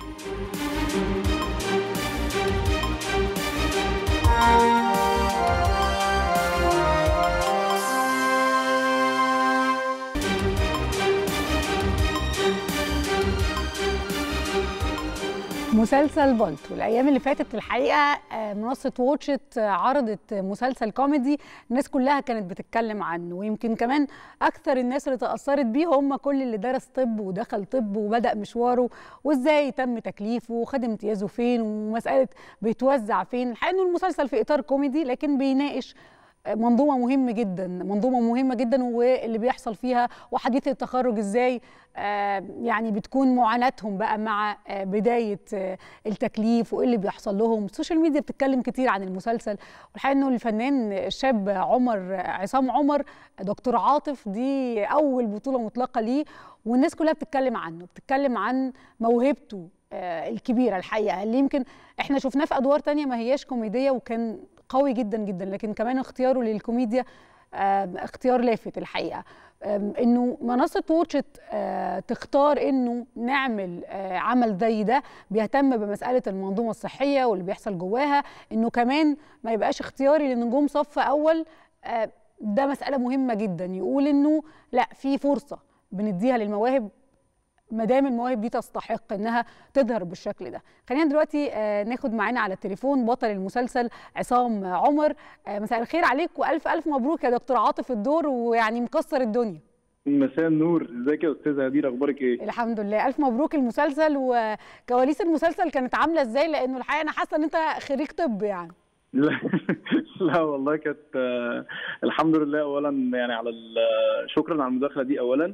مسلسل بالطو الايام اللي فاتت الحقيقه منصه واتشت عرضت مسلسل كوميدي الناس كلها كانت بتتكلم عنه ويمكن كمان اكثر الناس اللي تاثرت بيه هم كل اللي درس طب ودخل طب وبدا مشواره وازاي تم تكليفه وخد امتيازه فين ومساله بيتوزع فين الحقيقه انه المسلسل في اطار كوميدي لكن بيناقش منظومه مهمه جدا منظومه مهمه جدا واللي بيحصل فيها وحديث التخرج ازاي يعني بتكون معاناتهم بقى مع بدايه التكليف وايه اللي بيحصل لهم السوشيال ميديا بتتكلم كتير عن المسلسل والحقيقه انه الفنان الشاب عمر عصام عمر دكتور عاطف دي اول بطوله مطلقه ليه والناس كلها بتتكلم عنه بتتكلم عن موهبته الكبيره الحقيقه اللي يمكن احنا شفناه في ادوار تانية ما هياش كوميديه وكان قوي جدا جدا لكن كمان اختياره للكوميديا اختيار لافت الحقيقه انه منصه واتشت تختار انه نعمل عمل زي ده بيهتم بمساله المنظومه الصحيه واللي بيحصل جواها انه كمان ما يبقاش اختياري لنجوم صف اول ده مساله مهمه جدا يقول انه لا في فرصه بنديها للمواهب ما دام المواهب دي تستحق انها تظهر بالشكل ده خلينا دلوقتي ناخد معانا على التليفون بطل المسلسل عصام عمر مساء الخير عليك والف الف مبروك يا دكتور عاطف الدور ويعني مكسر الدنيا مساء النور ازيك يا استاذه هدير اخبارك ايه الحمد لله الف مبروك المسلسل وكواليس المسلسل كانت عامله ازاي لانه الحقيقه انا حاسه ان انت خريج طب يعني لا لا والله كانت الحمد لله اولا يعني على شكرا على المداخله دي اولا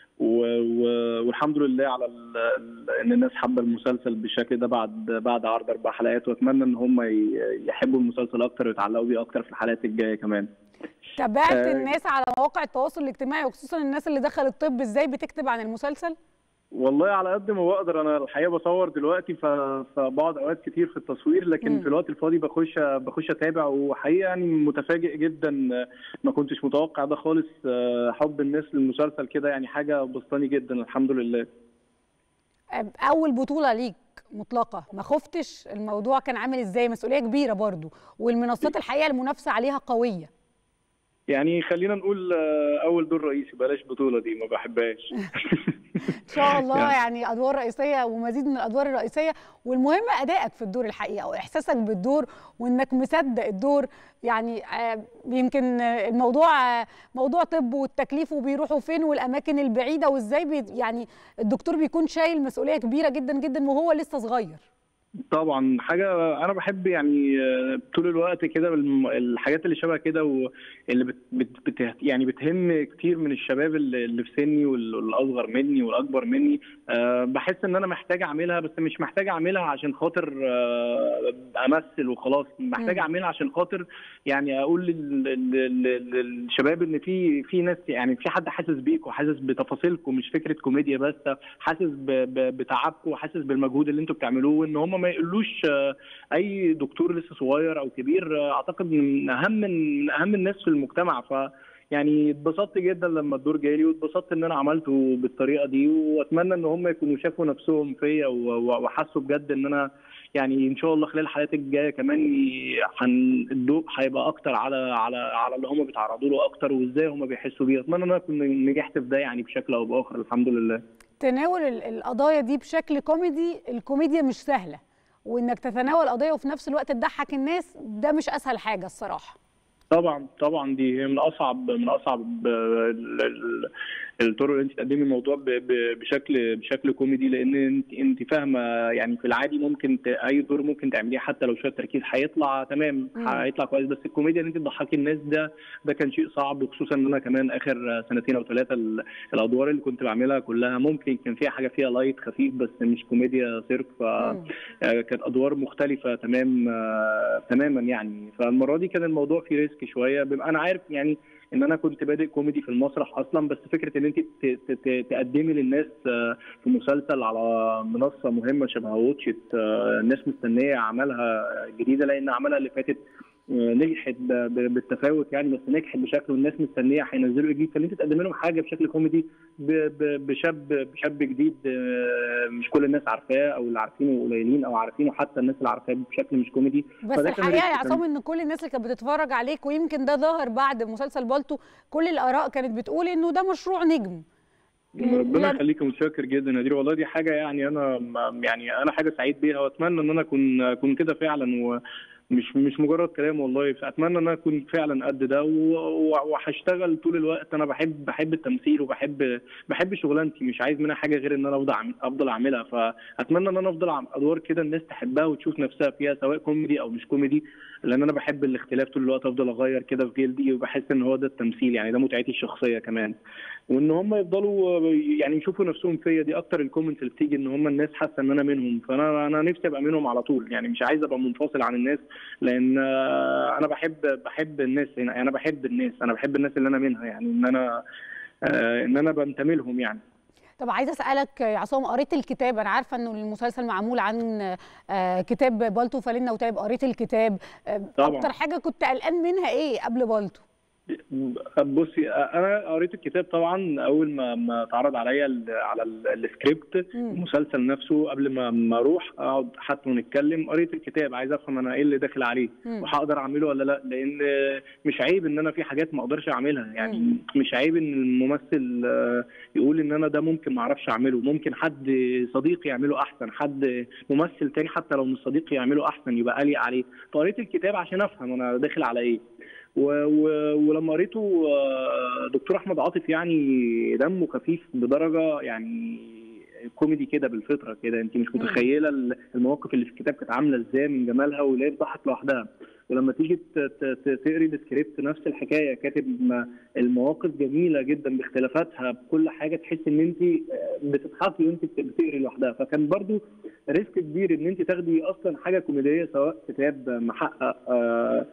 والحمد لله على ان الناس حابه المسلسل بالشكل ده بعد بعد عرض اربع حلقات واتمنى ان هم يحبوا المسلسل اكتر ويتعلقوا بيه اكتر في الحلقات الجايه كمان تابعت آه الناس على مواقع التواصل الاجتماعي وخصوصا الناس اللي دخلت الطب ازاي بتكتب عن المسلسل والله على قد ما بقدر انا الحقيقه بصور دلوقتي فبقعد اوقات كتير في التصوير لكن م. في الوقت الفاضي بخش بخش اتابع وحقيقه يعني متفاجئ جدا ما كنتش متوقع ده خالص حب الناس للمسلسل كده يعني حاجه بسطاني جدا الحمد لله اول بطوله ليك مطلقه ما خفتش الموضوع كان عامل ازاي مسؤوليه كبيره برضو والمنصات الحقيقه المنافسه عليها قويه يعني خلينا نقول اول دور رئيسي بلاش بطوله دي ما بحبهاش ان شاء الله يعني. يعني ادوار رئيسيه ومزيد من الادوار الرئيسيه والمهم ادائك في الدور الحقيقه واحساسك بالدور وانك مصدق الدور يعني يمكن الموضوع موضوع طب والتكليف وبيروحوا فين والاماكن البعيده وازاي بي يعني الدكتور بيكون شايل مسؤوليه كبيره جدا جدا وهو لسه صغير طبعا حاجه انا بحب يعني طول الوقت كده الحاجات اللي شبه كده واللي بت بت يعني بتهم كتير من الشباب اللي في سني والاصغر مني والاكبر مني بحس ان انا محتاج اعملها بس مش محتاج اعملها عشان خاطر امثل وخلاص محتاج اعملها عشان خاطر يعني اقول للشباب ان في في ناس يعني في حد حاسس بيكم حاسس بتفاصيلكم مش فكره كوميديا بس حاسس بتعبكم وحاسس بالمجهود اللي انتم بتعملوه وان هم ما يقولوش اي دكتور لسه صغير او كبير اعتقد من اهم من اهم الناس في المجتمع ف يعني اتبسطت جدا لما الدور جالي واتبسطت ان انا عملته بالطريقه دي واتمنى ان هم يكونوا شافوا نفسهم فيا وحسوا بجد ان انا يعني ان شاء الله خلال الحلقات الجايه كمان الضوء هيبقى اكتر على على على اللي هم بيتعرضوا له اكتر وازاي هم بيحسوا بيه اتمنى ان انا اكون نجحت في ده يعني بشكل او باخر الحمد لله تناول القضايا دي بشكل كوميدي الكوميديا مش سهله وانك تتناول قضيه وفي نفس الوقت تضحك الناس ده مش اسهل حاجه الصراحه طبعا طبعا دي من اصعب من اصعب ال- ال- الطرق اللي انت تقدمي الموضوع ب- ب- بشكل بشكل كوميدي لان انت انت فاهمه يعني في العادي ممكن ت- اي دور ممكن تعمليه حتى لو شويه تركيز هيطلع تمام مم. هيطلع كويس بس الكوميديا ان انت تضحكي الناس ده ده كان شيء صعب وخصوصا ان انا كمان اخر سنتين او ثلاثه ال- الادوار اللي كنت بعملها كلها ممكن كان فيها حاجه فيها لايت خفيف بس مش كوميديا صرف ف مم. آه، كانت ادوار مختلفه تمام آه، تماما يعني فالمره دي كان الموضوع فيه ريسك شويه بيبقى انا عارف يعني ان انا كنت بادئ كوميدي في المسرح اصلا بس فكره ان انت ت- ت- ت- تقدمي للناس آه، في مسلسل على منصه مهمه شبه واتشت آه، الناس مستنيه اعمالها جديده لان اعمالها اللي فاتت آه، نجحت ب- ب- بالتفاوت يعني بس نجحت بشكل والناس مستنيه هينزلوا جديد فان انت تقدمي لهم حاجه بشكل كوميدي ب- ب- بشاب بشاب جديد آه، مش كل الناس عارفاه او اللي عارفينه قليلين او عارفينه حتى الناس اللي عارفاه بشكل مش كوميدي بس فده كان الحقيقه يا ريسك عصام ان كل الناس اللي كانت بتتفرج عليك ويمكن ده ظهر بعد مسلسل بالطو كل الاراء كانت بتقول انه ده مشروع نجم ربنا لا- يخليك متشكر جدا يا نادر والله دي حاجه يعني انا ما- يعني انا حاجه سعيد بيها واتمنى ان انا اكون اكون كده فعلا ومش مش مجرد كلام والله اتمنى ان انا اكون فعلا قد ده و- و- وهشتغل طول الوقت انا بحب بحب التمثيل وبحب بحب شغلانتي مش عايز منها حاجه غير ان انا افضل أعمل- افضل اعملها فاتمنى ان انا افضل اعمل ادوار كده الناس تحبها وتشوف نفسها فيها سواء كوميدي او مش كوميدي لان انا بحب الاختلاف طول الوقت افضل اغير كده في جلدي وبحس ان هو ده التمثيل يعني ده متعتي الشخصيه كمان وان هم يفضلوا يعني يشوفوا نفسهم فيا دي اكتر الكومنتس اللي بتيجي ان هم الناس حاسه ان انا منهم فانا انا نفسي ابقى منهم على طول يعني مش عايز ابقى منفصل عن الناس لان آه، انا بحب بحب الناس هنا انا بحب الناس انا بحب الناس اللي انا منها يعني ان انا آه، ان انا بنتمي لهم يعني طب عايزه اسالك يا عصام قريت الكتاب انا عارفه انه المسلسل معمول عن آه، كتاب بالطو فالينا وتعب قريت الكتاب آه، طبعاً. اكتر حاجه كنت قلقان منها ايه قبل بالطو بصي انا قريت الكتاب طبعا اول ما ما اتعرض عليا ال- على ال- السكريبت مم. المسلسل نفسه قبل ما ما اروح اقعد حتى ونتكلم قريت الكتاب عايز افهم انا ايه اللي داخل عليه مم. وهقدر اعمله ولا لا لان مش عيب ان انا في حاجات ما اقدرش اعملها يعني مم. مش عيب ان الممثل آه، يقول ان انا ده ممكن ما اعرفش اعمله ممكن حد صديقي يعمله احسن حد ممثل تاني حتى لو مش صديقي يعمله احسن يبقى قالي عليه فقريت الكتاب عشان افهم انا داخل على ايه و و ولما قريته آه، دكتور احمد عاطف يعني دمه خفيف بدرجه يعني كوميدي كده بالفطره كده انت مش متخيله المواقف اللي في الكتاب كانت عامله ازاي من جمالها ولا بتضحك لوحدها ولما تيجي ت- ت- ت- تقري السكريبت نفس الحكايه كاتب م- المواقف جميله جدا باختلافاتها بكل حاجه تحس ان انت بتضحكي وانت بت- بتقري لوحدها فكان برضو ريسك كبير ان انت تاخدي اصلا حاجه كوميديه سواء كتاب محقق آه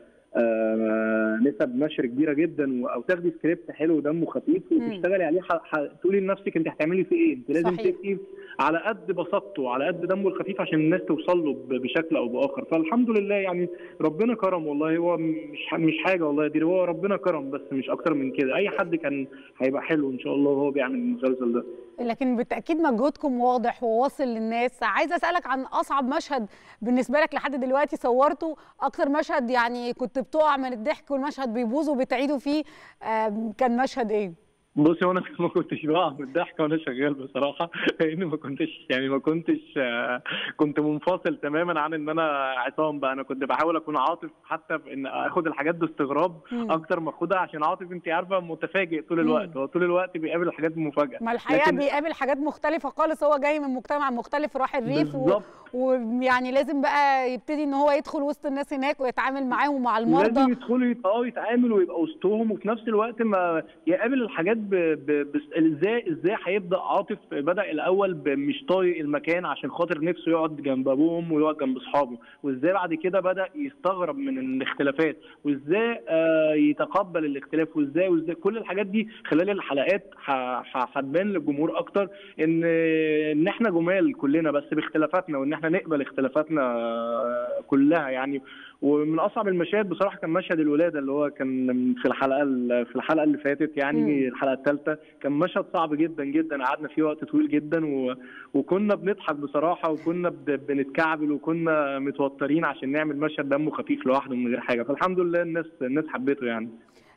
آه، نسب نشر كبيره جدا و- او تاخدي سكريبت حلو ودمه خفيف وتشتغلي عليه ح- ح- تقولي لنفسك انت هتعملي فيه ايه انت لازم صحيح. تكتبي على قد بساطته على قد دمه الخفيف عشان الناس توصل له ب- بشكل او باخر فالحمد لله يعني ربنا كرم والله هو مش ح- مش حاجه والله دي هو ربنا كرم بس مش اكتر من كده اي حد كان هيبقى حلو ان شاء الله وهو بيعمل المسلسل ده لكن بالتاكيد مجهودكم واضح وواصل للناس عايزه اسالك عن اصعب مشهد بالنسبه لك لحد دلوقتي صورته اكتر مشهد يعني كنت بتقع من الضحك والمشهد بيبوظ وبتعيدوا فيه آم، كان مشهد ايه بصي وانا ما كنتش بقع من الضحك وانا شغال بصراحه لان ما كنتش يعني ما كنتش آه، كنت منفصل تماما عن ان انا عصام بقى انا كنت بحاول اكون عاطف حتى في ان اخد الحاجات باستغراب مم. اكتر ما اخدها عشان عاطف انت عارفه متفاجئ طول مم. الوقت هو طول الوقت بيقابل الحاجات بمفاجاه ما الحقيقه لكن- بيقابل حاجات مختلفه خالص هو جاي من مجتمع مختلف راح الريف و... بالظبط ويعني لازم بقى يبتدي ان هو يدخل وسط الناس هناك ويتعامل معاهم ومع المرضى لازم يدخلوا يت- اه يتعامل ويبقى وسطهم وفي نفس الوقت ما يقابل الحاجات ب... ب... بس... ازاي ازاي هيبدا عاطف بدا الاول ب... مش طايق المكان عشان خاطر نفسه يقعد جنب ابوهم ويقعد جنب اصحابه وازاي بعد كده بدا يستغرب من الاختلافات وازاي آه يتقبل الاختلاف وازاي وازاي كل الحاجات دي خلال الحلقات ه... ه... هتبان للجمهور اكتر ان ان احنا جمال كلنا بس باختلافاتنا وان احنا نقبل اختلافاتنا آه، كلها يعني ومن اصعب المشاهد بصراحه كان مشهد الولاده اللي هو كان في الحلقه في الحلقه اللي فاتت يعني مم. الحلقه الثالثه كان مشهد صعب جدا جدا قعدنا فيه وقت طويل جدا و... وكنا بنضحك بصراحه وكنا ب... بنتكعبل وكنا متوترين عشان نعمل مشهد دمه خفيف لوحده من غير حاجه فالحمد لله الناس الناس حبيته يعني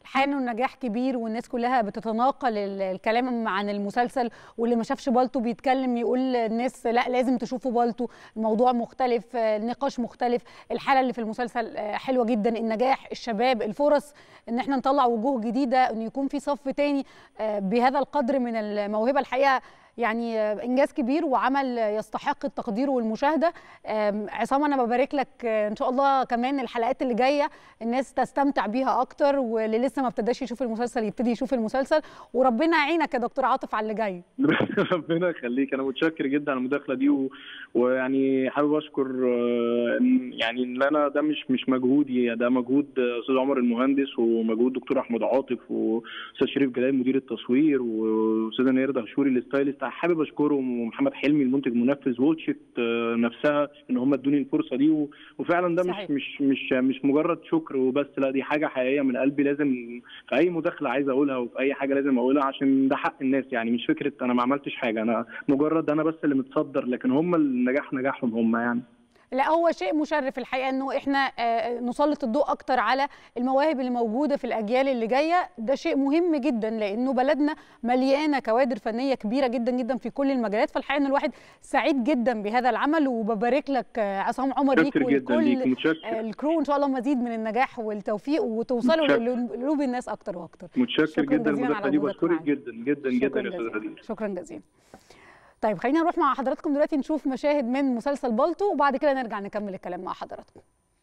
الحقيقه انه النجاح كبير والناس كلها بتتناقل ال- الكلام عن المسلسل واللي ما شافش بالطو بيتكلم يقول الناس لا لازم تشوفوا بالطو الموضوع مختلف آه، النقاش مختلف الحاله اللي في المسلسل آه، حلوه جدا النجاح الشباب الفرص ان احنا نطلع وجوه جديده ان يكون في صف تاني آه، بهذا القدر من الموهبه الحقيقه يعني آه، انجاز كبير وعمل آه، يستحق التقدير والمشاهده آم، عصام انا ببارك لك آه، ان شاء الله كمان الحلقات اللي جايه الناس تستمتع بيها اكتر واللي لسه ما ابتداش يشوف المسلسل يبتدي يشوف المسلسل وربنا يعينك يا دكتور عاطف على اللي جاي ربنا يخليك انا متشكر جدا على المداخله دي و... ويعني حابب اشكر آه، إن- يعني ان انا ده مش مش مجهودي ده مجهود آه، استاذ عمر المهندس ومجهود دكتور احمد عاطف واستاذ شريف جلال مدير التصوير واستاذه نير دهشوري الستايلست حابب اشكرهم ومحمد حلمي المنتج المنفذ وولشت آه، نفسها ان هم ادوني الفرصه دي و... وفعلا ده صحيح. مش مش مش مش مجرد شكر وبس لا دي حاجه حقيقيه من قلبي لازم في اي مداخله عايز اقولها وفي اي حاجه لازم اقولها عشان ده حق الناس يعني مش فكره انا ما عملتش حاجه انا مجرد انا بس اللي متصدر لكن هم النجاح نجاحهم هم يعني لا هو شيء مشرف الحقيقه انه احنا آه، نسلط الضوء اكتر على المواهب اللي موجوده في الاجيال اللي جايه ده شيء مهم جدا لانه بلدنا مليانه كوادر فنيه كبيره جدا جدا في كل المجالات فالحقيقه ان الواحد سعيد جدا بهذا العمل وببارك لك آه، عصام عمر ليك متشكر جدا ليك ولكل متشكر الكرو ان شاء الله مزيد من النجاح والتوفيق وتوصلوا متشكر. لقلوب الناس اكتر واكتر متشكر شكراً جدا جزيلاً المداخله على دي وجودك بشكرك معانا. جدا جدا جدا شكرا يا استاذ جزيلا غدير شكرا جزيلا طيب خلينا نروح مع حضراتكم دلوقتي نشوف مشاهد من مسلسل بالطو وبعد كده نرجع نكمل الكلام مع حضراتكم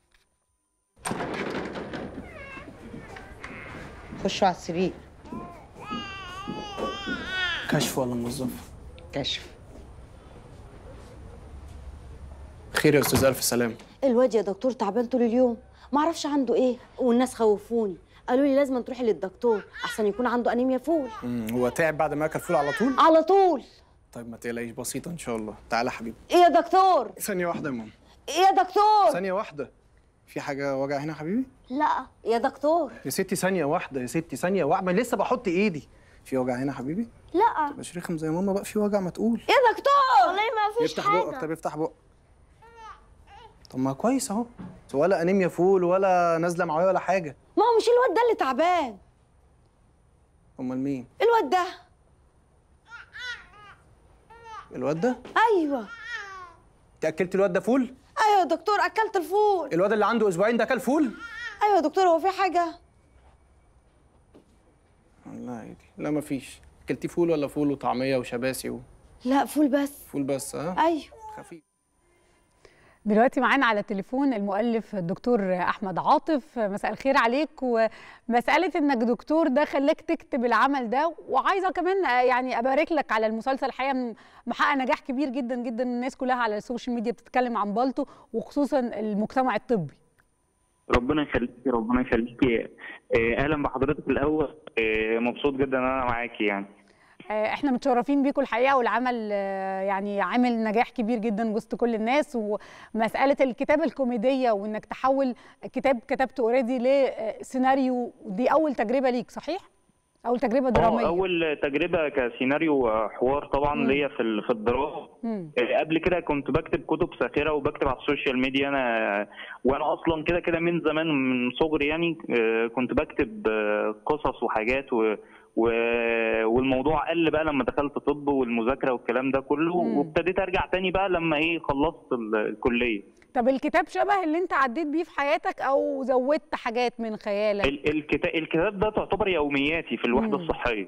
خشوا على السرير كشف ولا موظف كشف خير يا استاذ الف سلام الواد يا دكتور تعبان طول اليوم ما اعرفش عنده ايه والناس خوفوني قالوا لي لازم تروحي للدكتور احسن يكون عنده انيميا فول مم، هو تعب بعد ما اكل فول على طول على طول طيب ما تقلقيش بسيطه ان شاء الله تعالى يا حبيبي ايه يا دكتور ثانيه واحده يا ماما ايه يا دكتور ثانيه واحده في حاجه وجع هنا يا حبيبي لا يا دكتور يا ستي ثانيه واحده يا ستي ثانيه واحده ما لسه بحط ايدي في وجع هنا يا حبيبي لا مش رخم زي ماما بقى في وجع ما تقول يا دكتور والله ما فيش افتح بقك طب افتح بقك طب ما كويس اهو ولا انيميا فول ولا نازله معايا ولا حاجه ما هو مش الواد ده اللي تعبان امال مين الواد ده الواد ده ايوه انت اكلت الواد ده فول ايوه يا دكتور اكلت الفول الواد اللي عنده اسبوعين ده اكل فول ايوه يا دكتور هو في حاجه لا عادي لا مفيش اكلتي فول ولا فول وطعميه وشباسي وفول لا فول بس بس ها ايوه خفيف دلوقتي معانا على التليفون المؤلف الدكتور احمد عاطف مساء الخير عليك ومساله انك دكتور ده خلاك تكتب العمل ده وعايزه كمان يعني ابارك لك على المسلسل الحقيقه محقق نجاح كبير جدا جدا الناس كلها على السوشيال ميديا بتتكلم عن بالطو وخصوصا المجتمع الطبي ربنا يخليكي ربنا يخليكي آه، اهلا بحضرتك الاول آه، مبسوط جدا ان انا معاكي يعني آه، احنا متشرفين بيكم الحقيقه والعمل آه، يعني عامل نجاح كبير جدا وسط كل الناس ومساله الكتابه الكوميديه وانك تحول كتاب كتبته اوريدي لسيناريو دي اول تجربه ليك صحيح؟ اول تجربه اه دراميه اول تجربه كسيناريو آه، حوار طبعا مم. ليا في ال- في الدراسه مم. آه، قبل كده كنت بكتب كتب ساخره وبكتب على السوشيال ميديا انا وانا اصلا كده كده من زمان من صغري يعني آه، كنت بكتب آه، قصص وحاجات و و... والموضوع قل بقى لما دخلت طب والمذاكره والكلام ده كله مم. وابتديت ارجع تاني بقى لما ايه خلصت ال- الكليه طب الكتاب شبه اللي انت عديت بيه في حياتك او زودت حاجات من خيالك؟ ال- الكتاب الكتاب ده تعتبر يومياتي في الوحده مم. الصحيه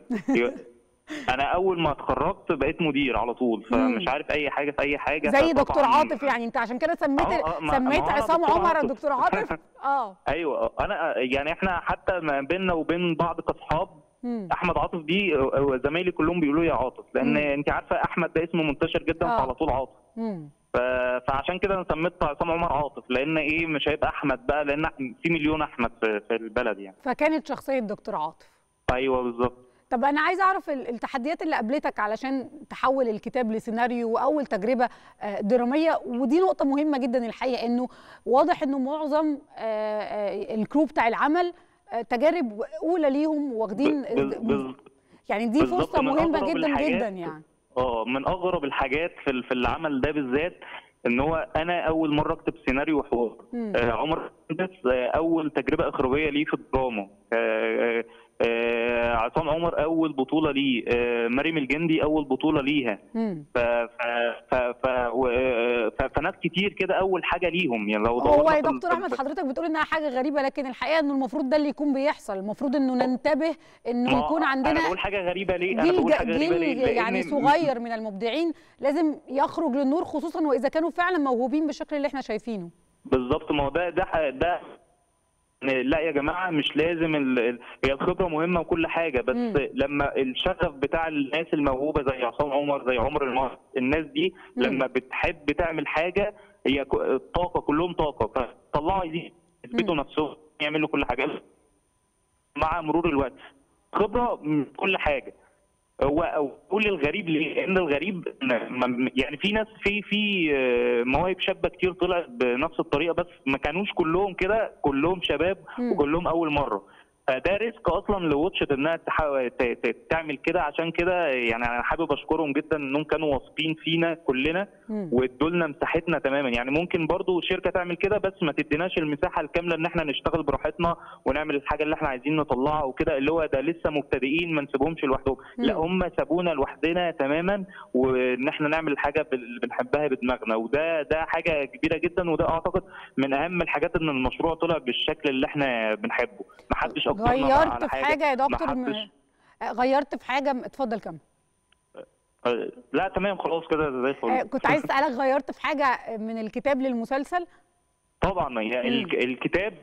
انا اول ما اتخرجت بقيت مدير على طول فمش عارف اي حاجه في اي حاجه زي فطبعاً- دكتور عاطف يعني انت عشان كده سميت آه، آه، ما- سميت ما هو أنا عصام دكتور عمر عاطف. الدكتور عاطف اه ايوه انا يعني احنا حتى ما بيننا وبين بعض كاصحاب مم. احمد عاطف دي زمايلي كلهم بيقولوا لي يا عاطف لان مم. انت عارفه احمد ده اسمه منتشر جدا آه. فعلى طول عاطف مم. ف... فعشان كده انا سميت عصام عمر عاطف لان ايه مش هيبقى احمد بقى لان في مليون احمد في, في البلد يعني فكانت شخصيه دكتور عاطف ايوه بالظبط طب انا عايزه اعرف ال- التحديات اللي قابلتك علشان تحول الكتاب لسيناريو واول تجربه آه، دراميه ودي نقطه مهمه جدا الحقيقه انه واضح انه معظم آه، آه، الكرو بتاع العمل آه، تجارب اولى ليهم واخدين بز- بز- يعني دي بالظبط فرصه من مهمه أغرب جدا الحاجات- جدا يعني اه من اغرب الحاجات في ال- في العمل ده بالذات ان هو انا اول مره اكتب سيناريو وحوار مم. آه، عمر مهندس آه، اول تجربه اخراجيه ليه في الدراما آه، آه، عصام عمر اول بطوله ليه آه، مريم الجندي اول بطوله ليها مم. ف ف ف ف و- آه، ف- فناس كتير كده اول حاجه ليهم يعني لو هو دورنا يا في ال- دكتور في- احمد حضرتك بتقول انها حاجه غريبه لكن الحقيقه انه المفروض ده اللي يكون بيحصل المفروض انه ننتبه انه ما يكون انا عندنا بقول حاجه غريبه ليه انا جيل بقول جا- حاجه غريبه ليه جيل يعني لأن- صغير من المبدعين لازم يخرج للنور خصوصا واذا كانوا فعلا موهوبين بالشكل اللي احنا شايفينه بالظبط ما هو ده ده ده لا يا جماعه مش لازم ال... ال- هي الخبره مهمه وكل حاجه بس مم. لما الشغف بتاع الناس الموهوبه زي عصام عمر زي عمر المهر الناس دي مم. لما بتحب تعمل حاجه هي ك- الطاقه كلهم طاقه فطلعوا عايزين يثبتوا مم. نفسهم يعملوا كل حاجه مع مرور الوقت خبره من كل حاجه هو اقول الغريب ليه؟ لان الغريب م- يعني في ناس في في آه، مواهب شابه كتير طلعت بنفس الطريقه بس ما كانوش كلهم كده كلهم شباب مم. وكلهم اول مره فده ريسك اصلا لواتشت انها تحاول ت- ت- تعمل كده عشان كده يعني انا حابب اشكرهم جدا انهم كانوا واثقين فينا كلنا مم. وادوا لنا مساحتنا تماما يعني ممكن برضو شركه تعمل كده بس ما تديناش المساحه الكامله ان احنا نشتغل براحتنا ونعمل الحاجه اللي احنا عايزين نطلعها وكده اللي هو ده لسه مبتدئين ما نسيبهمش لوحدهم مم. لا هم سابونا لوحدنا تماما وان احنا نعمل الحاجه اللي بنحبها بدماغنا وده ده حاجه كبيره جدا وده اعتقد من اهم الحاجات ان المشروع طلع بالشكل اللي احنا بنحبه ما حدش اجبرنا غيرت على في حاجه يا دكتور ما م... حدش غيرت في حاجه اتفضل كمل آه، لا تمام خلاص كده زي آه، الفل كنت عايز اسالك غيرت في حاجه من الكتاب للمسلسل طبعا يعني مم. الك- الكتاب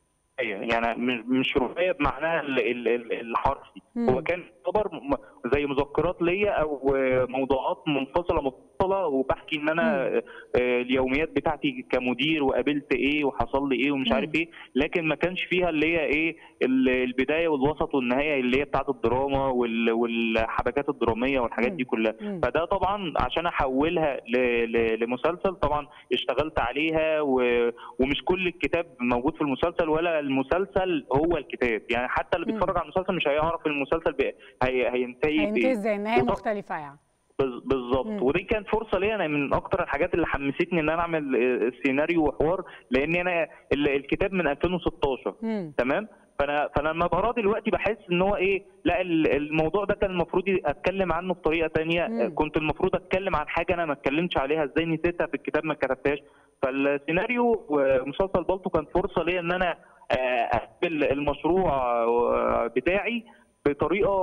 يعني مش مش روايه بمعناها ال- ال- ال- الحرفي مم. هو كان خبر م- زي مذكرات ليا او موضوعات منفصله متصله وبحكي ان انا آه، اليوميات بتاعتي كمدير وقابلت ايه وحصل لي ايه ومش مم. عارف ايه لكن ما كانش فيها اللي هي ايه ال- البدايه والوسط والنهايه اللي هي بتاعت الدراما وال- والحبكات الدراميه والحاجات مم. دي كلها مم. فده طبعا عشان احولها ل- ل- لمسلسل طبعا اشتغلت عليها و... ومش كل الكتاب موجود في المسلسل ولا المسلسل هو الكتاب يعني حتى اللي مم. بيتفرج على المسلسل مش هيعرف المسلسل بي... هي... هينتهي هينتهي بايه ازاي النهايه بالظبط. مختلفه يعني بز- بالظبط مم. ودي كانت فرصه ليا انا من اكتر الحاجات اللي حمستني ان انا اعمل آه، سيناريو وحوار لان انا ال- الكتاب من 2016 مم. تمام فانا فانا لما بقراه دلوقتي بحس ان هو ايه لا ال- الموضوع ده كان المفروض اتكلم عنه بطريقه تانية مم. كنت المفروض اتكلم عن حاجه انا ما اتكلمتش عليها ازاي نسيتها في الكتاب ما كتبتهاش فالسيناريو ومسلسل بالطو كان فرصه ليا ان انا آه، اقبل المشروع آه، بتاعي بطريقه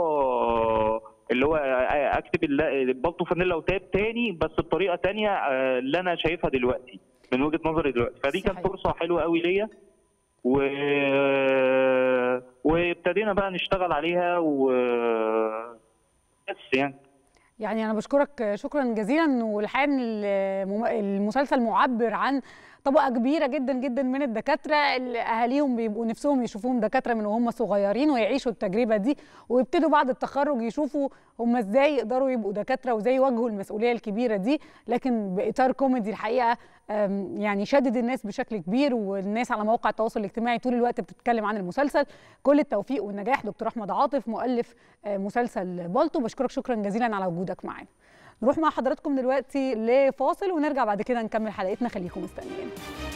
اللي هو اكتب ال- البلطو فانيلا وتاب تاني بس بطريقه تانية آه، اللي انا شايفها دلوقتي من وجهه نظري دلوقتي فدي كانت صحيح. فرصه حلوه قوي ليا و... وابتدينا بقى نشتغل عليها و بس يعني يعني انا بشكرك شكرا جزيلا والحقيقه ان المم- المسلسل معبر عن طبقه كبيره جدا جدا من الدكاتره اللي اهاليهم بيبقوا نفسهم يشوفوهم دكاتره من وهم صغيرين ويعيشوا التجربه دي ويبتدوا بعد التخرج يشوفوا هم ازاي يقدروا يبقوا دكاتره وازاي يواجهوا المسؤوليه الكبيره دي لكن باطار كوميدي الحقيقه أم، يعني شدد الناس بشكل كبير والناس على مواقع التواصل الاجتماعي طول الوقت بتتكلم عن المسلسل كل التوفيق والنجاح دكتور احمد عاطف مؤلف آه، مسلسل بالطو بشكرك شكرا جزيلا على وجودك معانا نروح مع حضراتكم دلوقتي لفاصل ونرجع بعد كده نكمل حلقتنا خليكم مستنيين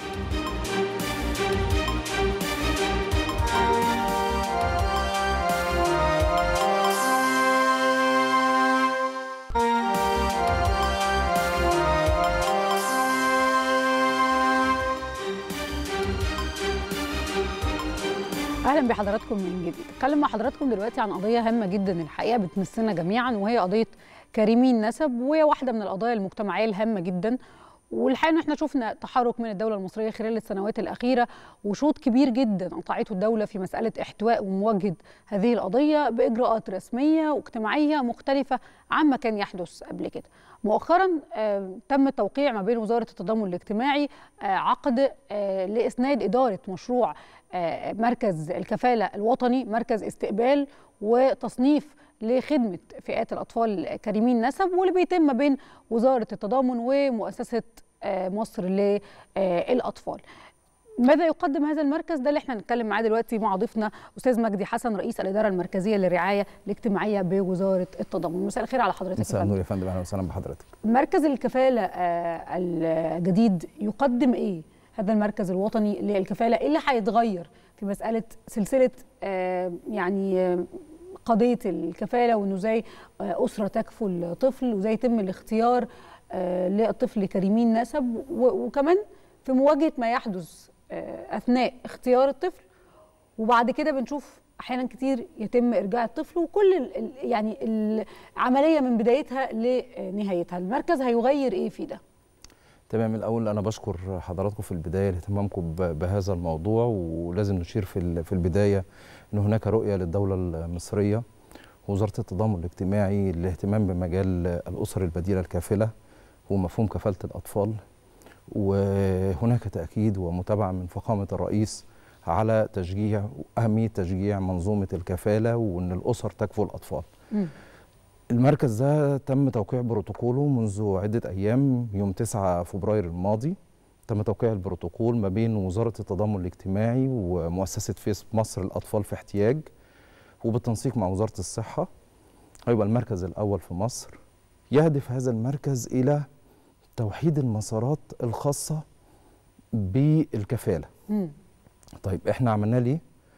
اهلا بحضراتكم من جديد اتكلم مع حضراتكم دلوقتي عن قضيه هامه جدا الحقيقه بتمسنا جميعا وهي قضيه كريمين نسب وهي واحده من القضايا المجتمعيه الهامه جدا والحقيقه ان احنا شفنا تحرك من الدوله المصريه خلال السنوات الاخيره وشوط كبير جدا قطعته الدوله في مساله احتواء ومواجهه هذه القضيه باجراءات رسميه واجتماعيه مختلفه عما كان يحدث قبل كده. مؤخرا آه، تم التوقيع ما بين وزاره التضامن الاجتماعي آه، عقد آه، لاسناد اداره مشروع آه، مركز الكفاله الوطني مركز استقبال وتصنيف لخدمه فئات الاطفال كريمين نسب واللي بيتم ما بين وزاره التضامن ومؤسسه آه، مصر للاطفال. ماذا يقدم هذا المركز ده اللي احنا هنتكلم معاه دلوقتي مع ضيفنا استاذ مجدي حسن رئيس الاداره المركزيه للرعايه الاجتماعيه بوزاره التضامن مساء الخير على حضرتك يا مساء فندم. النور يا فندم اهلا وسهلا بحضرتك مركز الكفاله آه، الجديد يقدم ايه هذا المركز الوطني للكفاله ايه اللي هيتغير في مساله سلسله آه، يعني آه، قضيه الكفاله وانه ازاي آه، اسره تكفل طفل وازاي يتم الاختيار آه، للطفل كريمين نسب و- وكمان في مواجهه ما يحدث آه، اثناء اختيار الطفل وبعد كده بنشوف احيانا كتير يتم ارجاع الطفل وكل ال- ال- يعني العمليه من بدايتها لنهايتها المركز هيغير ايه في ده تمام الاول انا بشكر حضراتكم في البدايه لاهتمامكم ب- بهذا الموضوع ولازم نشير في ال- في البدايه ان هناك رؤيه للدوله المصريه ووزاره التضامن الاجتماعي للاهتمام بمجال الاسر البديله الكافله ومفهوم كفاله الاطفال وهناك تاكيد ومتابعه من فخامه الرئيس على تشجيع اهميه تشجيع منظومه الكفاله وان الاسر تكفل الاطفال المركز ده تم توقيع بروتوكوله منذ عدة أيام يوم 9 فبراير الماضي تم توقيع البروتوكول ما بين وزارة التضامن الاجتماعي ومؤسسة فيس مصر الأطفال في احتياج وبالتنسيق مع وزارة الصحة هيبقى المركز الأول في مصر يهدف هذا المركز إلى توحيد المسارات الخاصة بالكفالة مم. طيب احنا عملناه ليه؟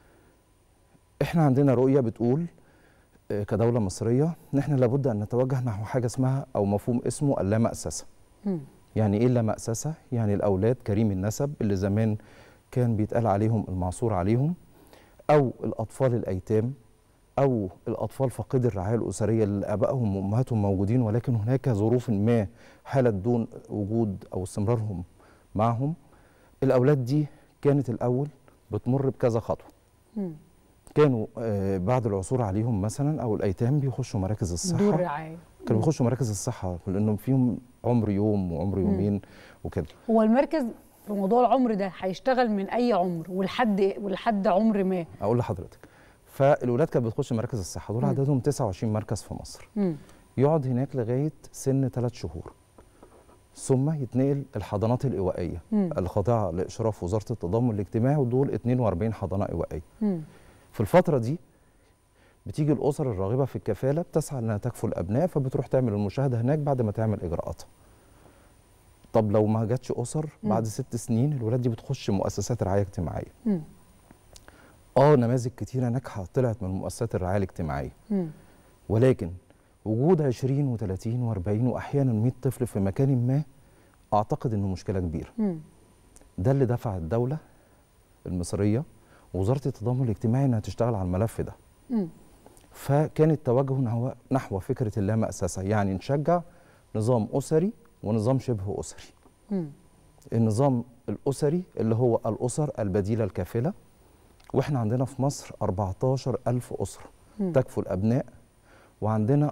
احنا عندنا رؤية بتقول آه، كدولة مصرية ان احنا لابد ان نتوجه نحو حاجة اسمها او مفهوم اسمه اللامأسسة مم. يعني ايه اللامأسسة؟ يعني الاولاد كريم النسب اللي زمان كان بيتقال عليهم المعصور عليهم او الاطفال الايتام او الاطفال فاقدي الرعايه الاسريه اللي ابائهم وامهاتهم موجودين ولكن هناك ظروف ما حالت دون وجود او استمرارهم معهم الاولاد دي كانت الاول بتمر بكذا خطوه مم. كانوا آه، بعد العثور عليهم مثلا او الايتام بيخشوا مراكز الصحه دور رعايه كانوا بيخشوا مراكز الصحه لانهم فيهم عمر يوم وعمر يومين وكده هو المركز في موضوع العمر ده هيشتغل من اي عمر ولحد ولحد عمر ما اقول لحضرتك فالولاد كانت بتخش مراكز الصحه دول مم. عددهم 29 مركز في مصر مم. يقعد هناك لغايه سن ثلاث شهور ثم يتنقل الحضانات الايوائيه مم. الخاضعه لاشراف وزاره التضامن الاجتماعي ودول 42 حضانه ايوائيه مم. في الفتره دي بتيجي الاسر الراغبه في الكفاله بتسعى انها تكفل الابناء فبتروح تعمل المشاهده هناك بعد ما تعمل اجراءاتها طب لو ما جاتش اسر مم. بعد ست سنين الولاد دي بتخش مؤسسات رعايه اجتماعيه مم. اه نماذج كتيره ناجحه طلعت من مؤسسات الرعايه الاجتماعيه مم. ولكن وجود 20 و30 و40 واحيانا 100 طفل في مكان ما اعتقد انه مشكله كبيره مم. ده اللي دفع الدوله المصريه ووزاره التضامن الاجتماعي انها تشتغل على الملف ده مم. فكان التوجه نحو نحو فكره اللامأسسه يعني نشجع نظام اسري ونظام شبه اسري مم. النظام الاسري اللي هو الاسر البديله الكافله واحنا عندنا في مصر 14000 اسره مم. تكفل ابناء وعندنا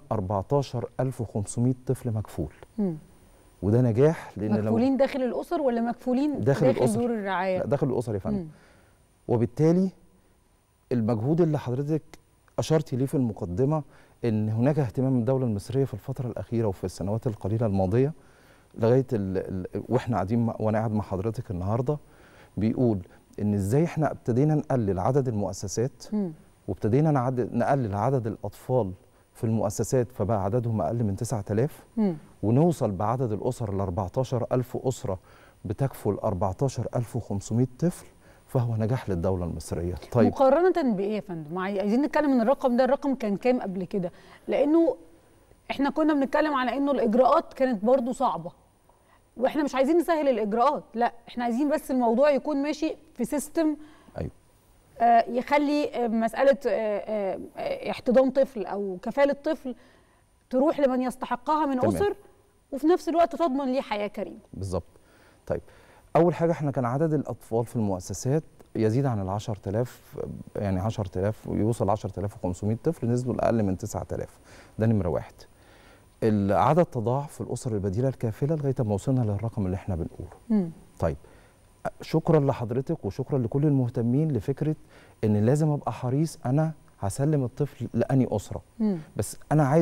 14500 طفل مكفول مم. وده نجاح لان لو مكفولين داخل الاسر ولا مكفولين داخل الأسر. دور الرعايه لا داخل الاسر يا فندم مم. وبالتالي المجهود اللي حضرتك اشرتي ليه في المقدمه ان هناك اهتمام من الدوله المصريه في الفتره الاخيره وفي السنوات القليله الماضيه لغايه ال ال واحنا قاعدين مع- وانا قاعد مع حضرتك النهارده بيقول ان ازاي احنا ابتدينا نقلل عدد المؤسسات مم. وابتدينا نعد- نقلل عدد الاطفال في المؤسسات فبقى عددهم اقل من 9000 مم. ونوصل بعدد الاسر ل 14000 اسره بتكفل 14500 طفل فهو نجاح للدوله المصريه طيب مقارنه بايه يا فندم عاي- عايزين نتكلم ان الرقم ده الرقم كان كام قبل كده لانه احنا كنا بنتكلم على انه الاجراءات كانت برضو صعبه واحنا مش عايزين نسهل الاجراءات لا احنا عايزين بس الموضوع يكون ماشي في سيستم ايوه آه، يخلي آه، مساله آه، آه، آه، احتضان طفل او كفاله طفل تروح لمن يستحقها من تمام. اسر وفي نفس الوقت تضمن ليه حياه كريمه بالظبط طيب اول حاجه احنا كان عدد الاطفال في المؤسسات يزيد عن ال 10000 يعني 10000 ويوصل 10500 طفل نزلوا لاقل من 9000 ده نمره واحد العدد تضاعف في الاسر البديله الكافله لغايه ما وصلنا للرقم اللي احنا بنقوله مم. طيب شكرا لحضرتك وشكرا لكل المهتمين لفكره ان لازم ابقى حريص انا هسلم الطفل لاني اسره مم. بس انا عايز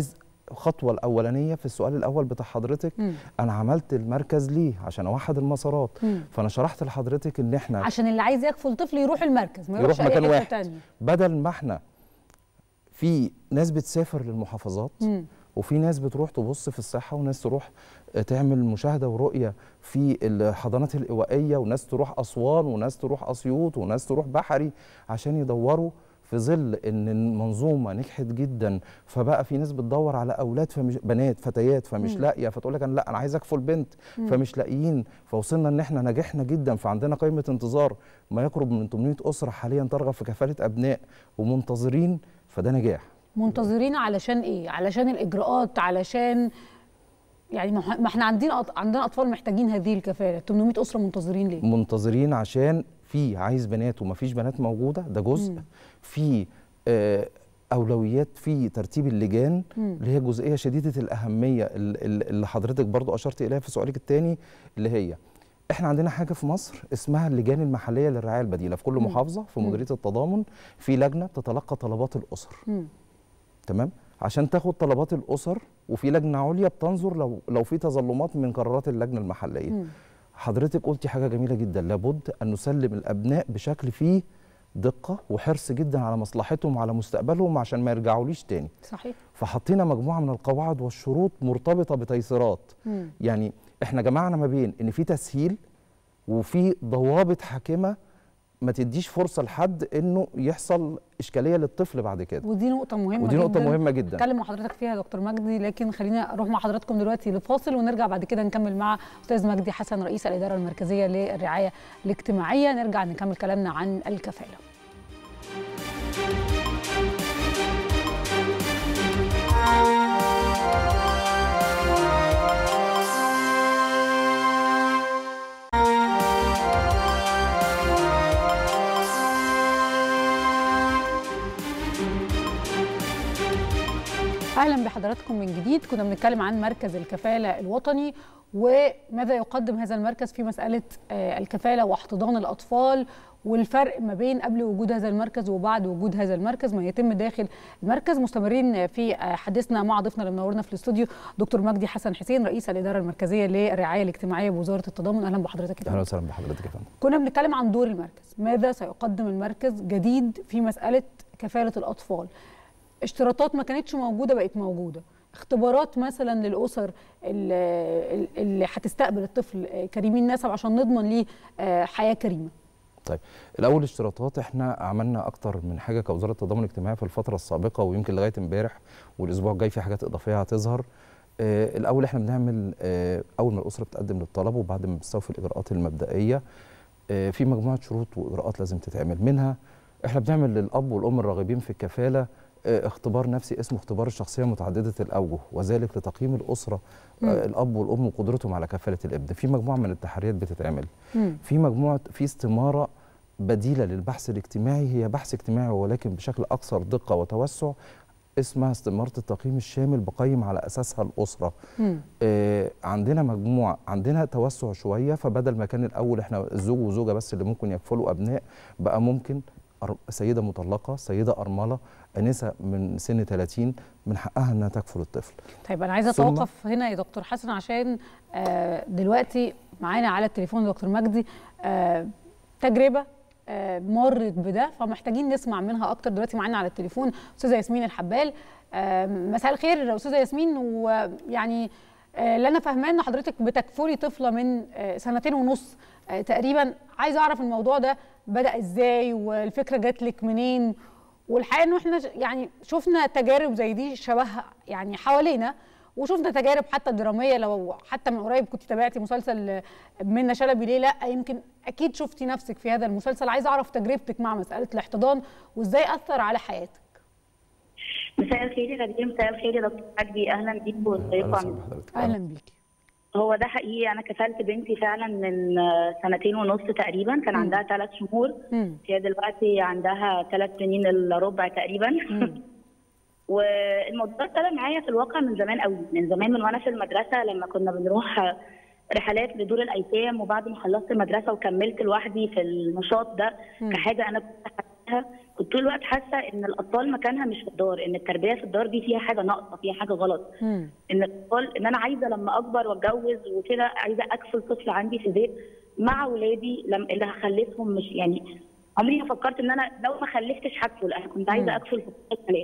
الخطوه الاولانيه في السؤال الاول بتاع حضرتك مم. انا عملت المركز ليه عشان اوحد المسارات مم. فانا شرحت لحضرتك ان احنا عشان اللي عايز يكفل طفل يروح المركز ما يروح يروحش مكان اي حته واحد تانية بدل ما احنا في ناس بتسافر للمحافظات مم. وفي ناس بتروح تبص في الصحة وناس تروح تعمل مشاهدة ورؤية في الحضانات الإوائية وناس تروح أسوان وناس تروح أسيوط وناس تروح بحري عشان يدوروا في ظل ان المنظومه نجحت جدا فبقى في ناس بتدور على اولاد فمش بنات فتيات فمش مم. لاقيه فتقول لك انا لا انا عايز اكفل بنت مم. فمش لاقيين فوصلنا ان احنا نجحنا جدا فعندنا قائمه انتظار ما يقرب من 800 اسره حاليا ترغب في كفاله ابناء ومنتظرين فده نجاح منتظرين علشان ايه علشان الاجراءات علشان يعني ما ما احنا عندنا أط- عندنا اطفال محتاجين هذه الكفاله 800 اسره منتظرين ليه منتظرين عشان في عايز بنات ومفيش بنات موجوده ده جزء مم. في آه، اولويات في ترتيب اللجان مم. اللي هي جزئيه شديده الاهميه ال- ال- اللي حضرتك برضو اشرت اليها في سؤالك الثاني اللي هي احنا عندنا حاجه في مصر اسمها اللجان المحليه للرعايه البديله في كل مم. محافظه في مم. مديريه التضامن في لجنه بتتلقى طلبات الاسر مم. تمام عشان تاخد طلبات الاسر وفي لجنه عليا بتنظر لو لو في تظلمات من قرارات اللجنه المحليه مم. حضرتك قلتي حاجه جميله جدا لابد ان نسلم الابناء بشكل فيه دقه وحرص جدا على مصلحتهم وعلى مستقبلهم عشان ما يرجعوليش تاني صحيح فحطينا مجموعه من القواعد والشروط مرتبطه بتيسيرات مم. يعني احنا جمعنا ما بين ان في تسهيل وفي ضوابط حاكمه ما تديش فرصه لحد انه يحصل اشكاليه للطفل بعد كده ودي نقطه مهمه ودي نقطه جداً. مهمه جدا اتكلم مع حضرتك فيها يا دكتور مجدي لكن خلينا اروح مع حضراتكم دلوقتي لفاصل ونرجع بعد كده نكمل مع استاذ مجدي حسن رئيس الاداره المركزيه للرعايه الاجتماعيه نرجع نكمل كلامنا عن الكفاله اهلا بحضراتكم من جديد كنا بنتكلم عن مركز الكفاله الوطني وماذا يقدم هذا المركز في مساله آه، الكفاله واحتضان الاطفال والفرق ما بين قبل وجود هذا المركز وبعد وجود هذا المركز ما يتم داخل المركز مستمرين في آه، حديثنا مع ضيفنا اللي منورنا في الاستوديو دكتور مجدي حسن حسين رئيس الاداره المركزيه للرعايه الاجتماعيه بوزاره التضامن اهلا بحضرتك يا دكتور. اهلا وسهلا بحضرتك يا فندم كنا بنتكلم عن دور المركز ماذا سيقدم المركز جديد في مسألة كفالة الأطفال اشتراطات ما كانتش موجودة بقت موجودة اختبارات مثلا للأسر اللي, اللي هتستقبل الطفل كريمين نسب عشان نضمن ليه آه، حياة كريمة طيب الاول اشتراطات احنا عملنا اكتر من حاجه كوزاره التضامن الاجتماعي في الفتره السابقه ويمكن لغايه امبارح والاسبوع الجاي في حاجات اضافيه هتظهر آه الاول احنا بنعمل آه اول ما الاسره بتقدم للطلب وبعد ما بتستوفي الاجراءات المبدئيه آه في مجموعه شروط واجراءات لازم تتعمل منها احنا بنعمل للاب والام الراغبين في الكفاله آه، اختبار نفسي اسمه اختبار الشخصيه متعدده الاوجه وذلك لتقييم الاسره مم. آه، الاب والام وقدرتهم على كفاله الابن في مجموعه من التحريات بتتعمل مم. في مجموعه في استماره بديله للبحث الاجتماعي هي بحث اجتماعي ولكن بشكل اكثر دقه وتوسع اسمها استماره التقييم الشامل بقيم على اساسها الاسره مم. آه عندنا مجموعه عندنا توسع شويه فبدل ما كان الاول احنا الزوج وزوجه بس اللي ممكن يكفلوا ابناء بقى ممكن أر- سيده مطلقه سيده ارمله انسه من سن 30 من حقها انها تكفل الطفل طيب أنا عايزة ثم- أتوقف هنا يا دكتور حسن عشان آه، دلوقتي معانا على التليفون دكتور مجدي آه، تجربة آه، مرت بده فمحتاجين نسمع منها أكتر دلوقتي معانا على التليفون أستاذة ياسمين الحبال آه، مساء الخير يا أستاذة ياسمين ويعني آه، اللي أنا فاهماه إن حضرتك بتكفلي طفلة من آه، سنتين ونص آه، تقريبا عايزة أعرف الموضوع ده بدأ إزاي والفكرة جات لك منين والحقيقه انه احنا ش- يعني شفنا تجارب زي دي شبهها يعني حوالينا وشفنا تجارب حتى دراميه لو حتى من قريب كنت تابعتي مسلسل منى شلبي ليه لا يمكن اكيد شفتي نفسك في هذا المسلسل عايزه اعرف تجربتك مع مساله الاحتضان وازاي اثر على حياتك مساء الخير يا غدير مساء الخير يا دكتور مجدي اهلا بيك وازيكم عاملين اهلا بيكي هو ده حقيقي انا كفلت بنتي فعلا من آه، سنتين ونص تقريبا كان عندها ثلاث شهور مم. هي دلوقتي عندها ثلاث سنين الا ربع تقريبا والموضوع ابتدى معايا في الواقع من زمان قوي من زمان من وانا في المدرسه لما كنا بنروح آه، رحلات لدور الايتام وبعد ما خلصت المدرسه وكملت لوحدي في النشاط ده مم. كحاجه انا كنت حاسة ساعتها كنت طول الوقت حاسه ان الاطفال مكانها مش في الدار ان التربيه في الدار دي فيها حاجه ناقصه فيها حاجه غلط مم. ان الاطفال ان انا عايزه لما اكبر واتجوز وكده عايزه اكفل طفل عندي في البيت مع ولادي لم... اللي هخلفهم مش يعني عمري ما فكرت ان انا لو ما خلفتش هكفل انا كنت عايزه مم. اكفل في الثلاث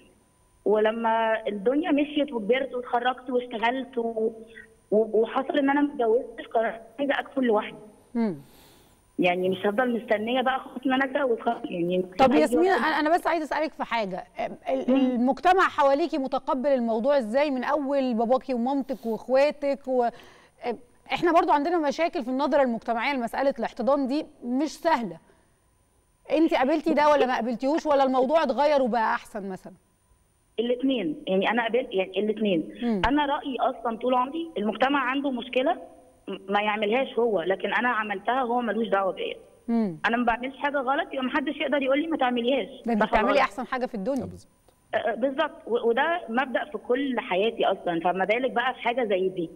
ولما الدنيا مشيت وكبرت واتخرجت واشتغلت و... و... وحصل ان انا ما اتجوزتش قررت عايزه اكفل لوحدي مم. يعني مش هفضل مستنيه بقى خلاص ان انا اتجوز خلاص يعني طب عايزة ياسمين واحد- انا أنا بس عايزه اسالك في حاجه ال- المجتمع حواليكي متقبل الموضوع ازاي من اول باباكي ومامتك واخواتك و... احنا برضو عندنا مشاكل في النظره المجتمعيه لمساله الاحتضان دي مش سهله انت قابلتي ده ولا ما قابلتيهوش ولا الموضوع اتغير وبقى احسن مثلا الاثنين يعني انا قابلت يعني الاثنين مم. انا رايي اصلا طول عمري المجتمع عنده مشكله م- ما يعملهاش هو لكن انا عملتها هو ملوش دعوه بيا امم انا ما بعملش حاجه غلط يبقى ما حدش يقدر يقول لي ما تعمليهاش ده انت صح ولا بتعملي غلط؟ احسن حاجه في الدنيا آه، بالظبط و- وده مبدا في كل حياتي اصلا فما بالك بقى في حاجه زي دي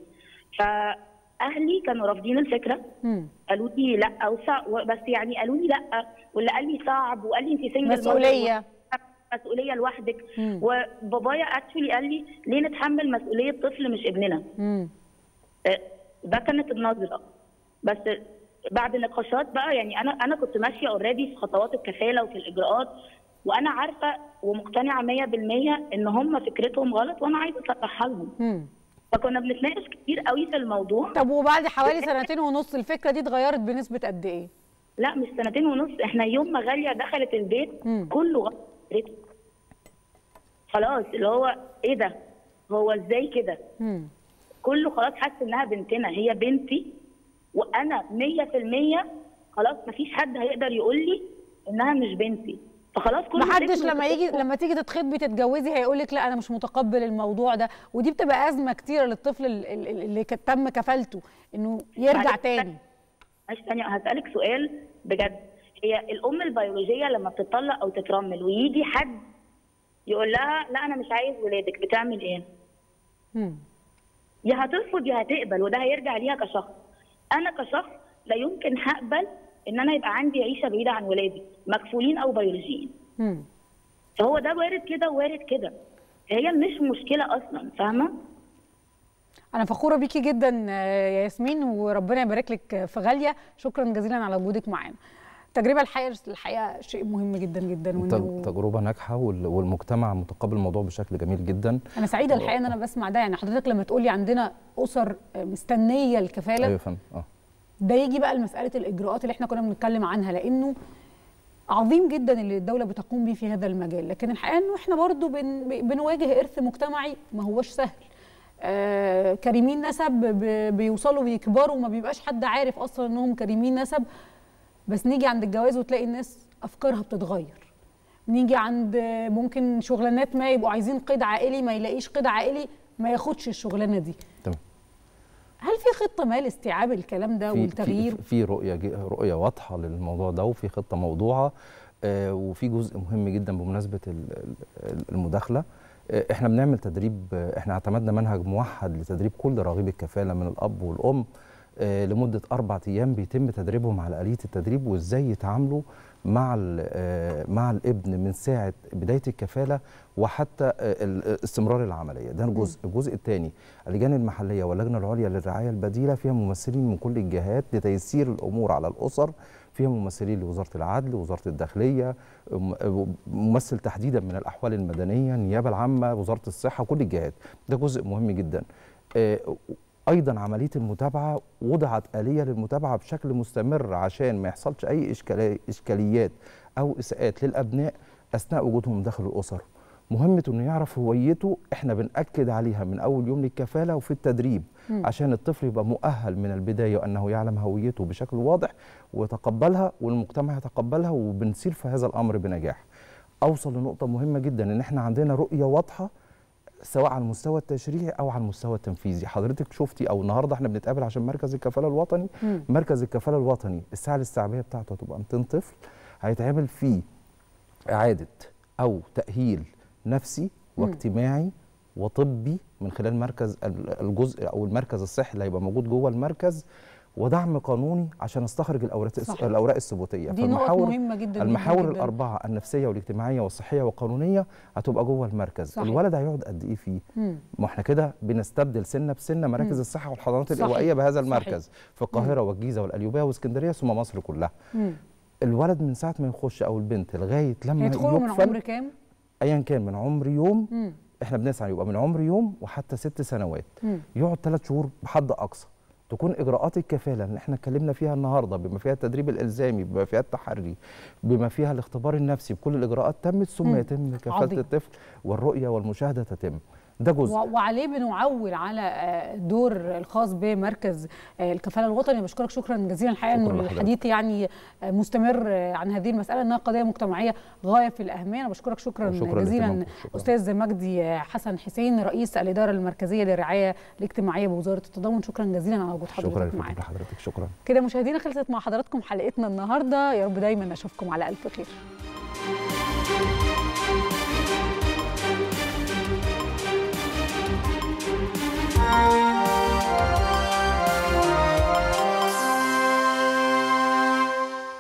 فاهلي كانوا رافضين الفكره امم قالوا لي لا وصع... بس يعني قالوا لي لا واللي قال لي صعب وقال لي انت سنجل مسؤوليه مسؤوليه لوحدك مم. وبابايا اكشولي قال لي ليه نتحمل مسؤوليه طفل مش ابننا امم آه، ده كانت النظره بس بعد نقاشات بقى يعني انا انا كنت ماشيه اوريدي في خطوات الكفاله وفي الاجراءات وانا عارفه ومقتنعه 100% ان هم فكرتهم غلط وانا عايزه اصلحها لهم امم فكنا بنتناقش كتير قوي في الموضوع طب وبعد حوالي سنتين ونص الفكره دي اتغيرت بنسبه قد ايه لا مش سنتين ونص احنا يوم ما غاليه دخلت البيت مم. كله غلط فكرته. خلاص اللي هو ايه ده هو ازاي كده امم كله خلاص حاسس انها بنتنا هي بنتي وانا 100% خلاص مفيش حد هيقدر يقول لي انها مش بنتي فخلاص كل ما حدش لما يجي لما تيجي تتخطبي تتجوزي هيقول لك لا انا مش متقبل الموضوع ده ودي بتبقى ازمه كتيره للطفل ال- ال- اللي كان تم كفالته انه يرجع معلش، تاني معلش ثانيه هسالك سؤال بجد هي الام البيولوجيه لما بتطلق او تترمل ويجي حد يقول لها لا انا مش عايز ولادك بتعمل ايه؟ مم. يا هترفض يا هتقبل وده هيرجع ليها كشخص انا كشخص لا يمكن هقبل ان انا يبقى عندي عيشه بعيده عن ولادي مكفولين او بيولوجيين مم. فهو ده وارد كده وارد كده هي مش مشكله اصلا فاهمه انا فخوره بيكي جدا آه، يا ياسمين وربنا يبارك لك في غاليه شكرا جزيلا على وجودك معانا التجربه الحقيقه الحقيقه شيء مهم جدا جدا تج- وانه تجربه ناجحه وال- والمجتمع متقبل الموضوع بشكل جميل جدا انا سعيده الحقيقه ان انا بسمع ده يعني حضرتك لما تقولي عندنا اسر آه، مستنيه الكفاله ايوه يا فندم اه ده يجي بقى لمساله الاجراءات اللي احنا كنا بنتكلم عنها لانه عظيم جدا اللي الدوله بتقوم بيه في هذا المجال لكن الحقيقه انه احنا برضو بن بنواجه ارث مجتمعي ما هوش سهل آه كريمين نسب ب- بيوصلوا بيكبروا ما بيبقاش حد عارف اصلا انهم كريمين نسب بس نيجي عند الجواز وتلاقي الناس افكارها بتتغير نيجي عند آه، ممكن شغلانات ما يبقوا عايزين قيد عائلي ما يلاقيش قيد عائلي ما ياخدش الشغلانه دي تمام هل في خطه ما لاستيعاب الكلام ده في والتغيير في, في رؤيه ج- رؤيه واضحه للموضوع ده وفي خطه موضوعه آه وفي جزء مهم جدا بمناسبه ال- ال- المداخله آه احنا بنعمل تدريب آه احنا اعتمدنا منهج موحد لتدريب كل راغبي الكفاله من الاب والام آه لمده اربع ايام بيتم تدريبهم على اليه التدريب وازاي يتعاملوا مع ال- آه مع الابن من ساعه بدايه الكفاله وحتى آه ال- استمرار العمليه ده الجزء الجزء الثاني اللجان المحليه واللجنه العليا للرعايه البديله فيها ممثلين من كل الجهات لتيسير الامور على الاسر فيها ممثلين لوزاره العدل وزاره الداخليه م- ممثل تحديدا من الاحوال المدنيه النيابه العامه وزاره الصحه كل الجهات ده جزء مهم جدا آه، ايضا عمليه المتابعه وضعت اليه للمتابعه بشكل مستمر عشان ما يحصلش اي إشكالي- اشكاليات او اساءات للابناء اثناء وجودهم داخل الاسر مهمه انه يعرف هويته احنا بناكد عليها من اول يوم للكفاله وفي التدريب مم. عشان الطفل يبقى مؤهل من البدايه انه يعلم هويته بشكل واضح ويتقبلها والمجتمع يتقبلها وبنسير في هذا الامر بنجاح اوصل لنقطه مهمه جدا ان احنا عندنا رؤيه واضحه سواء على المستوى التشريعي او على المستوى التنفيذي حضرتك شفتي او النهارده احنا بنتقابل عشان مركز الكفاله الوطني مم. مركز الكفاله الوطني الساعه الاستيعابيه بتاعته هتبقى 200 طفل هيتعمل فيه اعاده او تاهيل نفسي مم. واجتماعي وطبي من خلال مركز ال- الجزء او المركز الصحي اللي هيبقى موجود جوه المركز ودعم قانوني عشان استخرج الاوراق صح. الاوراق الثبوتيه دي نقط مهمه جدا جدا المحاور جدا. الاربعه النفسيه والاجتماعيه والصحيه والقانونيه هتبقى جوه المركز صحيح. الولد هيقعد قد ايه فيه مم. ما احنا كده بنستبدل سنه بسنه مراكز مم. الصحه والحضانات صحيح. الاوائيه بهذا صحيح. المركز في القاهره والجيزه والقليوبيه واسكندريه ثم مصر كلها مم. الولد من ساعه ما يخش او البنت لغايه لما هيدخلوا من يقفل عمر كام؟ ايا كان من عمر يوم مم. احنا بنسعى يبقى من عمر يوم وحتى ست سنوات مم. يقعد ثلاث شهور بحد اقصى تكون اجراءات الكفاله اللي احنا اتكلمنا فيها النهارده بما فيها التدريب الالزامي بما فيها التحري بما فيها الاختبار النفسي بكل الاجراءات تمت ثم مم. يتم كفاله عظيم. الطفل والرؤيه والمشاهده تتم ده جزء و- وعليه بنعول على آه، الدور الخاص بمركز آه، الكفاله الوطني بشكرك شكرا جزيلا الحقيقه شكراً انه لحضرتك. الحديث يعني آه، مستمر آه، عن هذه المساله انها قضيه مجتمعيه غايه في الاهميه انا بشكرك شكرا, شكراً جزيلا لاهتمامكم. شكراً. استاذ مجدي آه، حسن حسين رئيس الاداره المركزيه للرعايه الاجتماعيه بوزاره التضامن شكرا جزيلا على وجود شكرا حضرتك يا معانا فندم لحضرتك شكرا كده مشاهدينا خلصت مع حضراتكم حلقتنا النهارده يا رب دايما اشوفكم على الف خير Thank you.